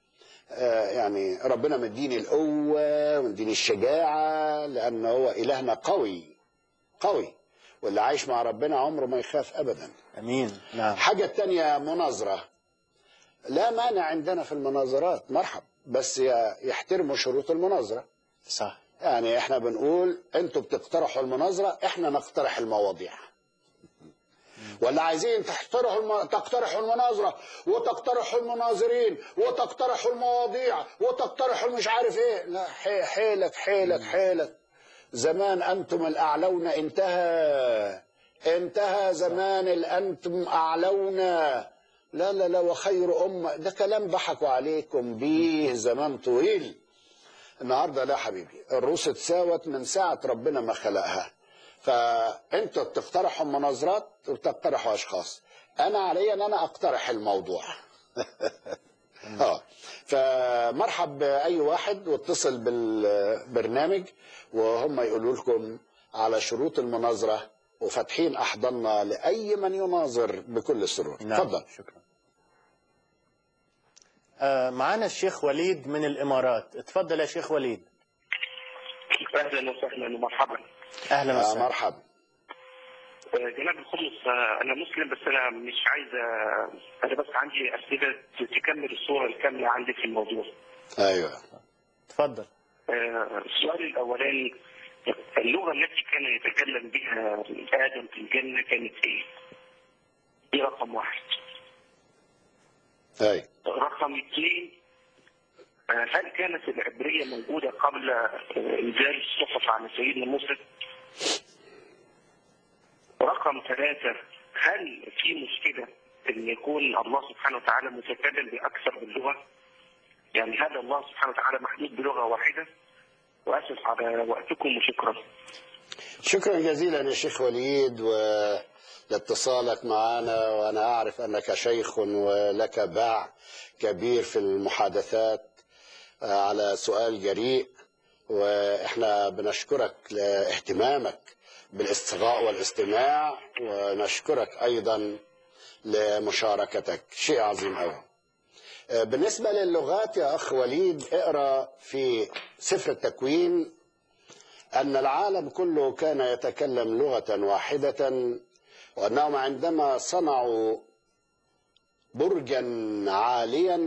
آه، يعني ربنا مديني القوة ومديني الشجاعة لأن هو إلهنا قوي قوي واللي عايش مع ربنا عمره ما يخاف أبدا امين نعم حاجة تانية مناظرة لا مانع عندنا في المناظرات مرحب بس ي- يحترموا شروط المناظرة صح يعني احنا بنقول انتوا بتقترحوا المناظرة احنا نقترح المواضيع ولا عايزين تقترحوا الم... تقترحوا المناظرة وتقترحوا المناظرين وتقترحوا المواضيع وتقترحوا مش عارف ايه لا حي- حيلك حيلك حيلك زمان انتم الاعلون انتهى انتهى زمان الانتم اعلون لا لا لا وخير امه ده كلام ضحكوا عليكم بيه زمان طويل النهارده لا حبيبي الروس اتساوت من ساعه ربنا ما خلقها فانتوا بتقترحوا مناظرات وبتقترحوا اشخاص انا علي ان انا اقترح الموضوع اه فمرحب باي واحد واتصل بالبرنامج وهم يقولوا لكم على شروط المناظره وفاتحين احضاننا لاي من يناظر بكل سرور نعم. اتفضل شكرا آه معانا الشيخ وليد من الامارات اتفضل يا شيخ وليد اهلا وسهلا ومرحبا اهلا آه وسهلا مرحبا آه، جناب الخلص آه، انا مسلم بس انا مش عايز آه، انا بس عندي اسئله تكمل الصوره الكامله عندي في الموضوع ايوه اتفضل آه، السؤال الاولاني اللغه التي كان يتكلم بها ادم في الجنه كانت ايه؟ دي رقم واحد ايوه رقم اثنين آه، هل كانت العبريه موجوده قبل آه، انزال الصحف على سيدنا موسى؟ رقم ثلاثة هل في مشكلة أن يكون الله سبحانه وتعالى متكلم بأكثر من لغة؟ يعني هذا الله سبحانه وتعالى محدود بلغة واحدة؟ وأسف على وقتكم وشكرا. شكرا جزيلا يا شيخ وليد ولاتصالك معنا وانا اعرف انك شيخ ولك باع كبير في المحادثات آه، على سؤال جريء واحنا بنشكرك لاهتمامك بالاصغاء والاستماع ونشكرك ايضا لمشاركتك شيء عظيم قوي بالنسبة للغات يا أخ وليد اقرأ في سفر التكوين أن العالم كله كان يتكلم لغة واحدة وأنهم عندما صنعوا برجا عاليا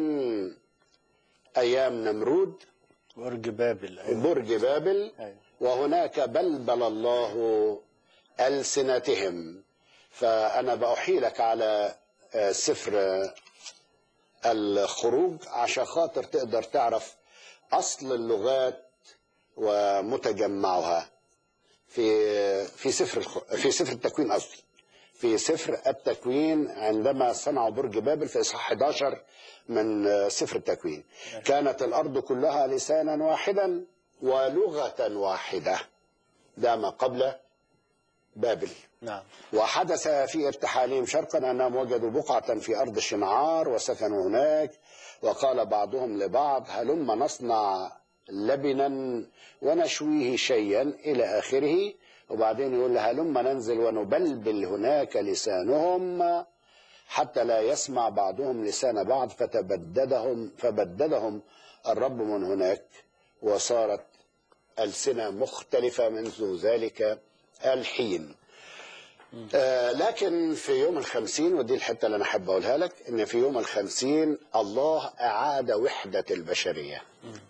أيام نمرود برج بابل أيوة. برج بابل أيوة. وهناك بلبل الله ألسنتهم فأنا بأحيلك على آه، سفر آه، الخروج عشان خاطر تقدر تعرف أصل اللغات ومتجمعها في في سفر الخ... في سفر التكوين قصدي في سفر التكوين عندما صنعوا برج بابل في اصحاح 11 من آه، سفر التكوين كانت الارض كلها لسانا واحدا ولغه واحده ده ما قبل بابل نعم وحدث في ارتحالهم شرقا انهم وجدوا بقعه في ارض شنعار وسكنوا هناك وقال بعضهم لبعض هلم نصنع لبنا ونشويه شيئا الى اخره وبعدين يقول هلم ننزل ونبلبل هناك لسانهم حتى لا يسمع بعضهم لسان بعض فتبددهم فبددهم الرب من هناك وصارت ألسنة مختلفة منذ ذلك الحين آه لكن في يوم الخمسين ودي الحتة اللي أنا أحب أقولها لك إن في يوم الخمسين الله أعاد وحدة البشرية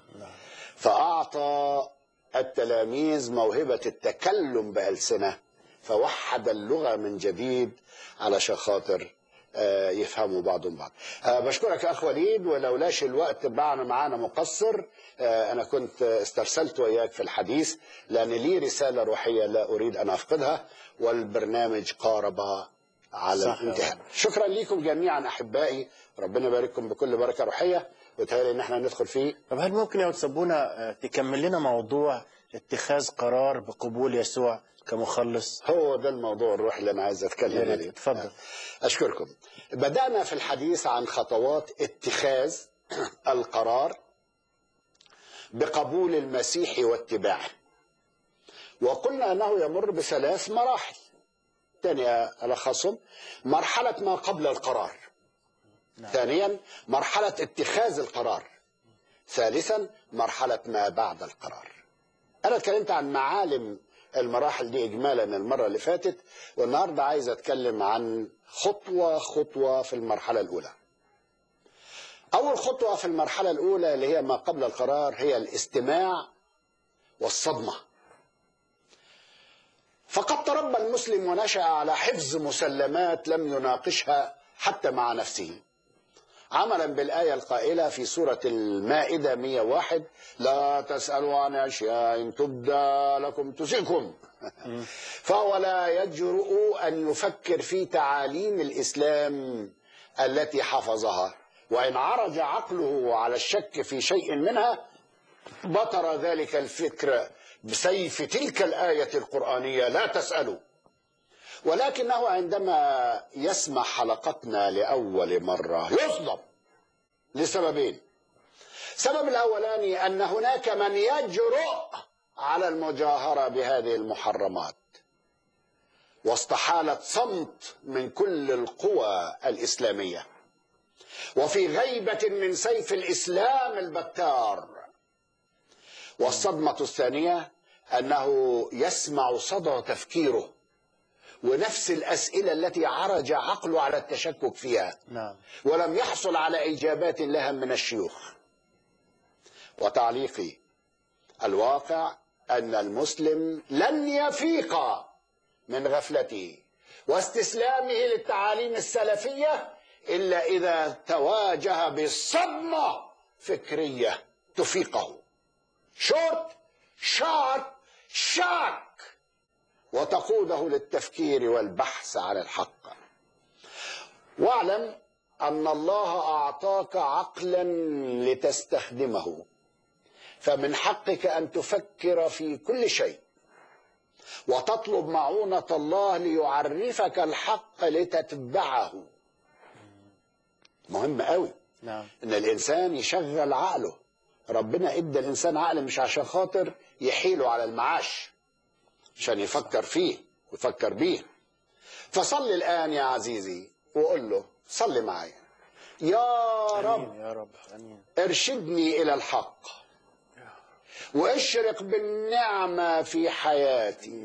فأعطى التلاميذ موهبة التكلم بألسنة فوحد اللغة من جديد علشان خاطر آه، يفهموا بعضهم بعض آه، بشكرك يا أخ وليد ولولاش الوقت معنا معانا مقصر آه، أنا كنت استرسلت وإياك في الحديث لأن لي رسالة روحية لا أريد أن أفقدها والبرنامج قارب على صح يا الانتهاء رب. شكرا لكم جميعا أحبائي ربنا يبارككم بكل بركة روحية وتهيألي إن احنا ندخل فيه طب هل ممكن يا تسبونا آه، تكمل لنا موضوع اتخاذ قرار بقبول يسوع كمخلص هو ده الموضوع الروحي اللي أنا عايز يا أتكلم ريت. عليه اتفضل أشكركم بدأنا في الحديث عن خطوات اتخاذ القرار بقبول المسيح واتباعه وقلنا أنه يمر بثلاث مراحل ثانية ألخصهم مرحلة ما قبل القرار ثانيا مرحلة اتخاذ القرار ثالثا مرحلة ما بعد القرار أنا اتكلمت عن معالم المراحل دي إجمالا المرة اللي فاتت والنهاردة عايز أتكلم عن خطوة خطوة في المرحلة الأولى أول خطوة في المرحلة الأولى اللي هي ما قبل القرار هي الاستماع والصدمة فقد تربى المسلم ونشأ على حفظ مسلمات لم يناقشها حتى مع نفسه عملا بالآية القائلة في سورة المائدة 101 لا تسألوا عن أشياء تبدى لكم تسئكم فهو لا يجرؤ أن يفكر في تعاليم الإسلام التي حفظها وإن عرج عقله على الشك في شيء منها بطر ذلك الفكر بسيف تلك الآية القرآنية لا تسألوا ولكنه عندما يسمع حلقتنا لأول مرة يصدم لسببين السبب الأولاني أن هناك من يجرؤ على المجاهرة بهذه المحرمات وسط حالة صمت من كل القوى الإسلامية وفي غيبة من سيف الإسلام البتار والصدمة الثانية أنه يسمع صدى تفكيره ونفس الأسئلة التي عرج عقله على التشكك فيها نعم ولم يحصل على إجابات لها من الشيوخ وتعليقي الواقع أن المسلم لن يفيق من غفلته واستسلامه للتعاليم السلفية إلا إذا تواجه بصدمة فكرية تفيقه شورت شارب شاك وتقوده للتفكير والبحث عن الحق واعلم ان الله اعطاك عقلا لتستخدمه فمن حقك ان تفكر في كل شيء وتطلب معونه الله ليعرفك الحق لتتبعه مهم قوي نعم ان الانسان يشغل عقله ربنا ادى الانسان عقل مش عشان خاطر يحيله على المعاش عشان يفكر فيه ويفكر بيه فصلي الآن يا عزيزي وقول له صلي معايا يا رب آمين يا رب آمين ارشدني إلى الحق واشرق بالنعمة في حياتي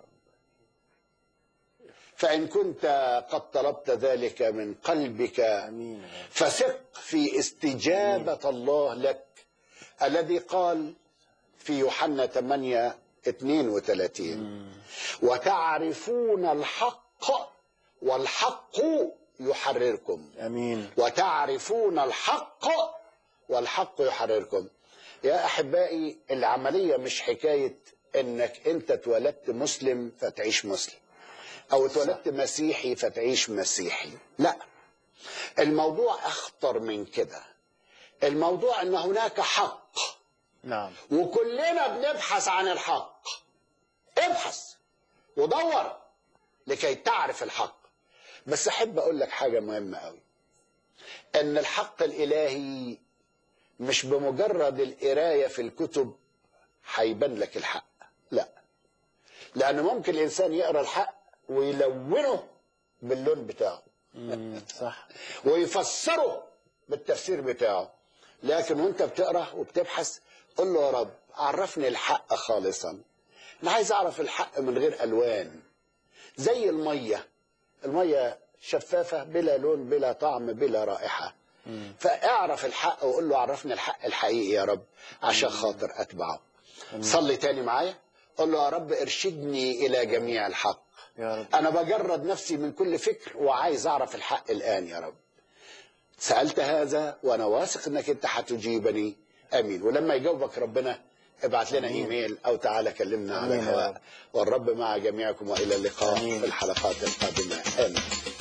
فإن كنت قد طلبت ذلك من قلبك آمين يا رب. فثق في استجابة الله لك الذي قال في يوحنا 8 32 وتعرفون الحق والحق يحرركم آمين وتعرفون الحق والحق يحرركم يا أحبائي العملية مش حكاية انك انت اتولدت مسلم فتعيش مسلم او اتولدت مسيحي فتعيش مسيحي لا الموضوع اخطر من كده الموضوع ان هناك حق نعم وكلنا بنبحث عن الحق ابحث ودور لكي تعرف الحق بس احب اقول لك حاجه مهمه قوي ان الحق الالهي مش بمجرد القرايه في الكتب هيبان لك الحق لا لان ممكن الانسان يقرا الحق ويلونه باللون بتاعه مم. صح ويفسره بالتفسير بتاعه لكن وانت بتقرا وبتبحث قل له يا رب عرفني الحق خالصا انا عايز اعرف الحق من غير الوان زي الميه الميه شفافه بلا لون بلا طعم بلا رائحه فاعرف الحق وقول له عرفني الحق الحقيقي يا رب عشان خاطر اتبعه صلي تاني معايا قول له يا رب ارشدني الى جميع الحق يا رب انا بجرد نفسي من كل فكر وعايز اعرف الحق الان يا رب سالت هذا وانا واثق انك انت هتجيبني امين ولما يجاوبك ربنا ابعت لنا ايميل او تعالى كلمنا على آمين يا الهواء رب. والرب مع جميعكم والى اللقاء آمين. في الحلقات القادمه امين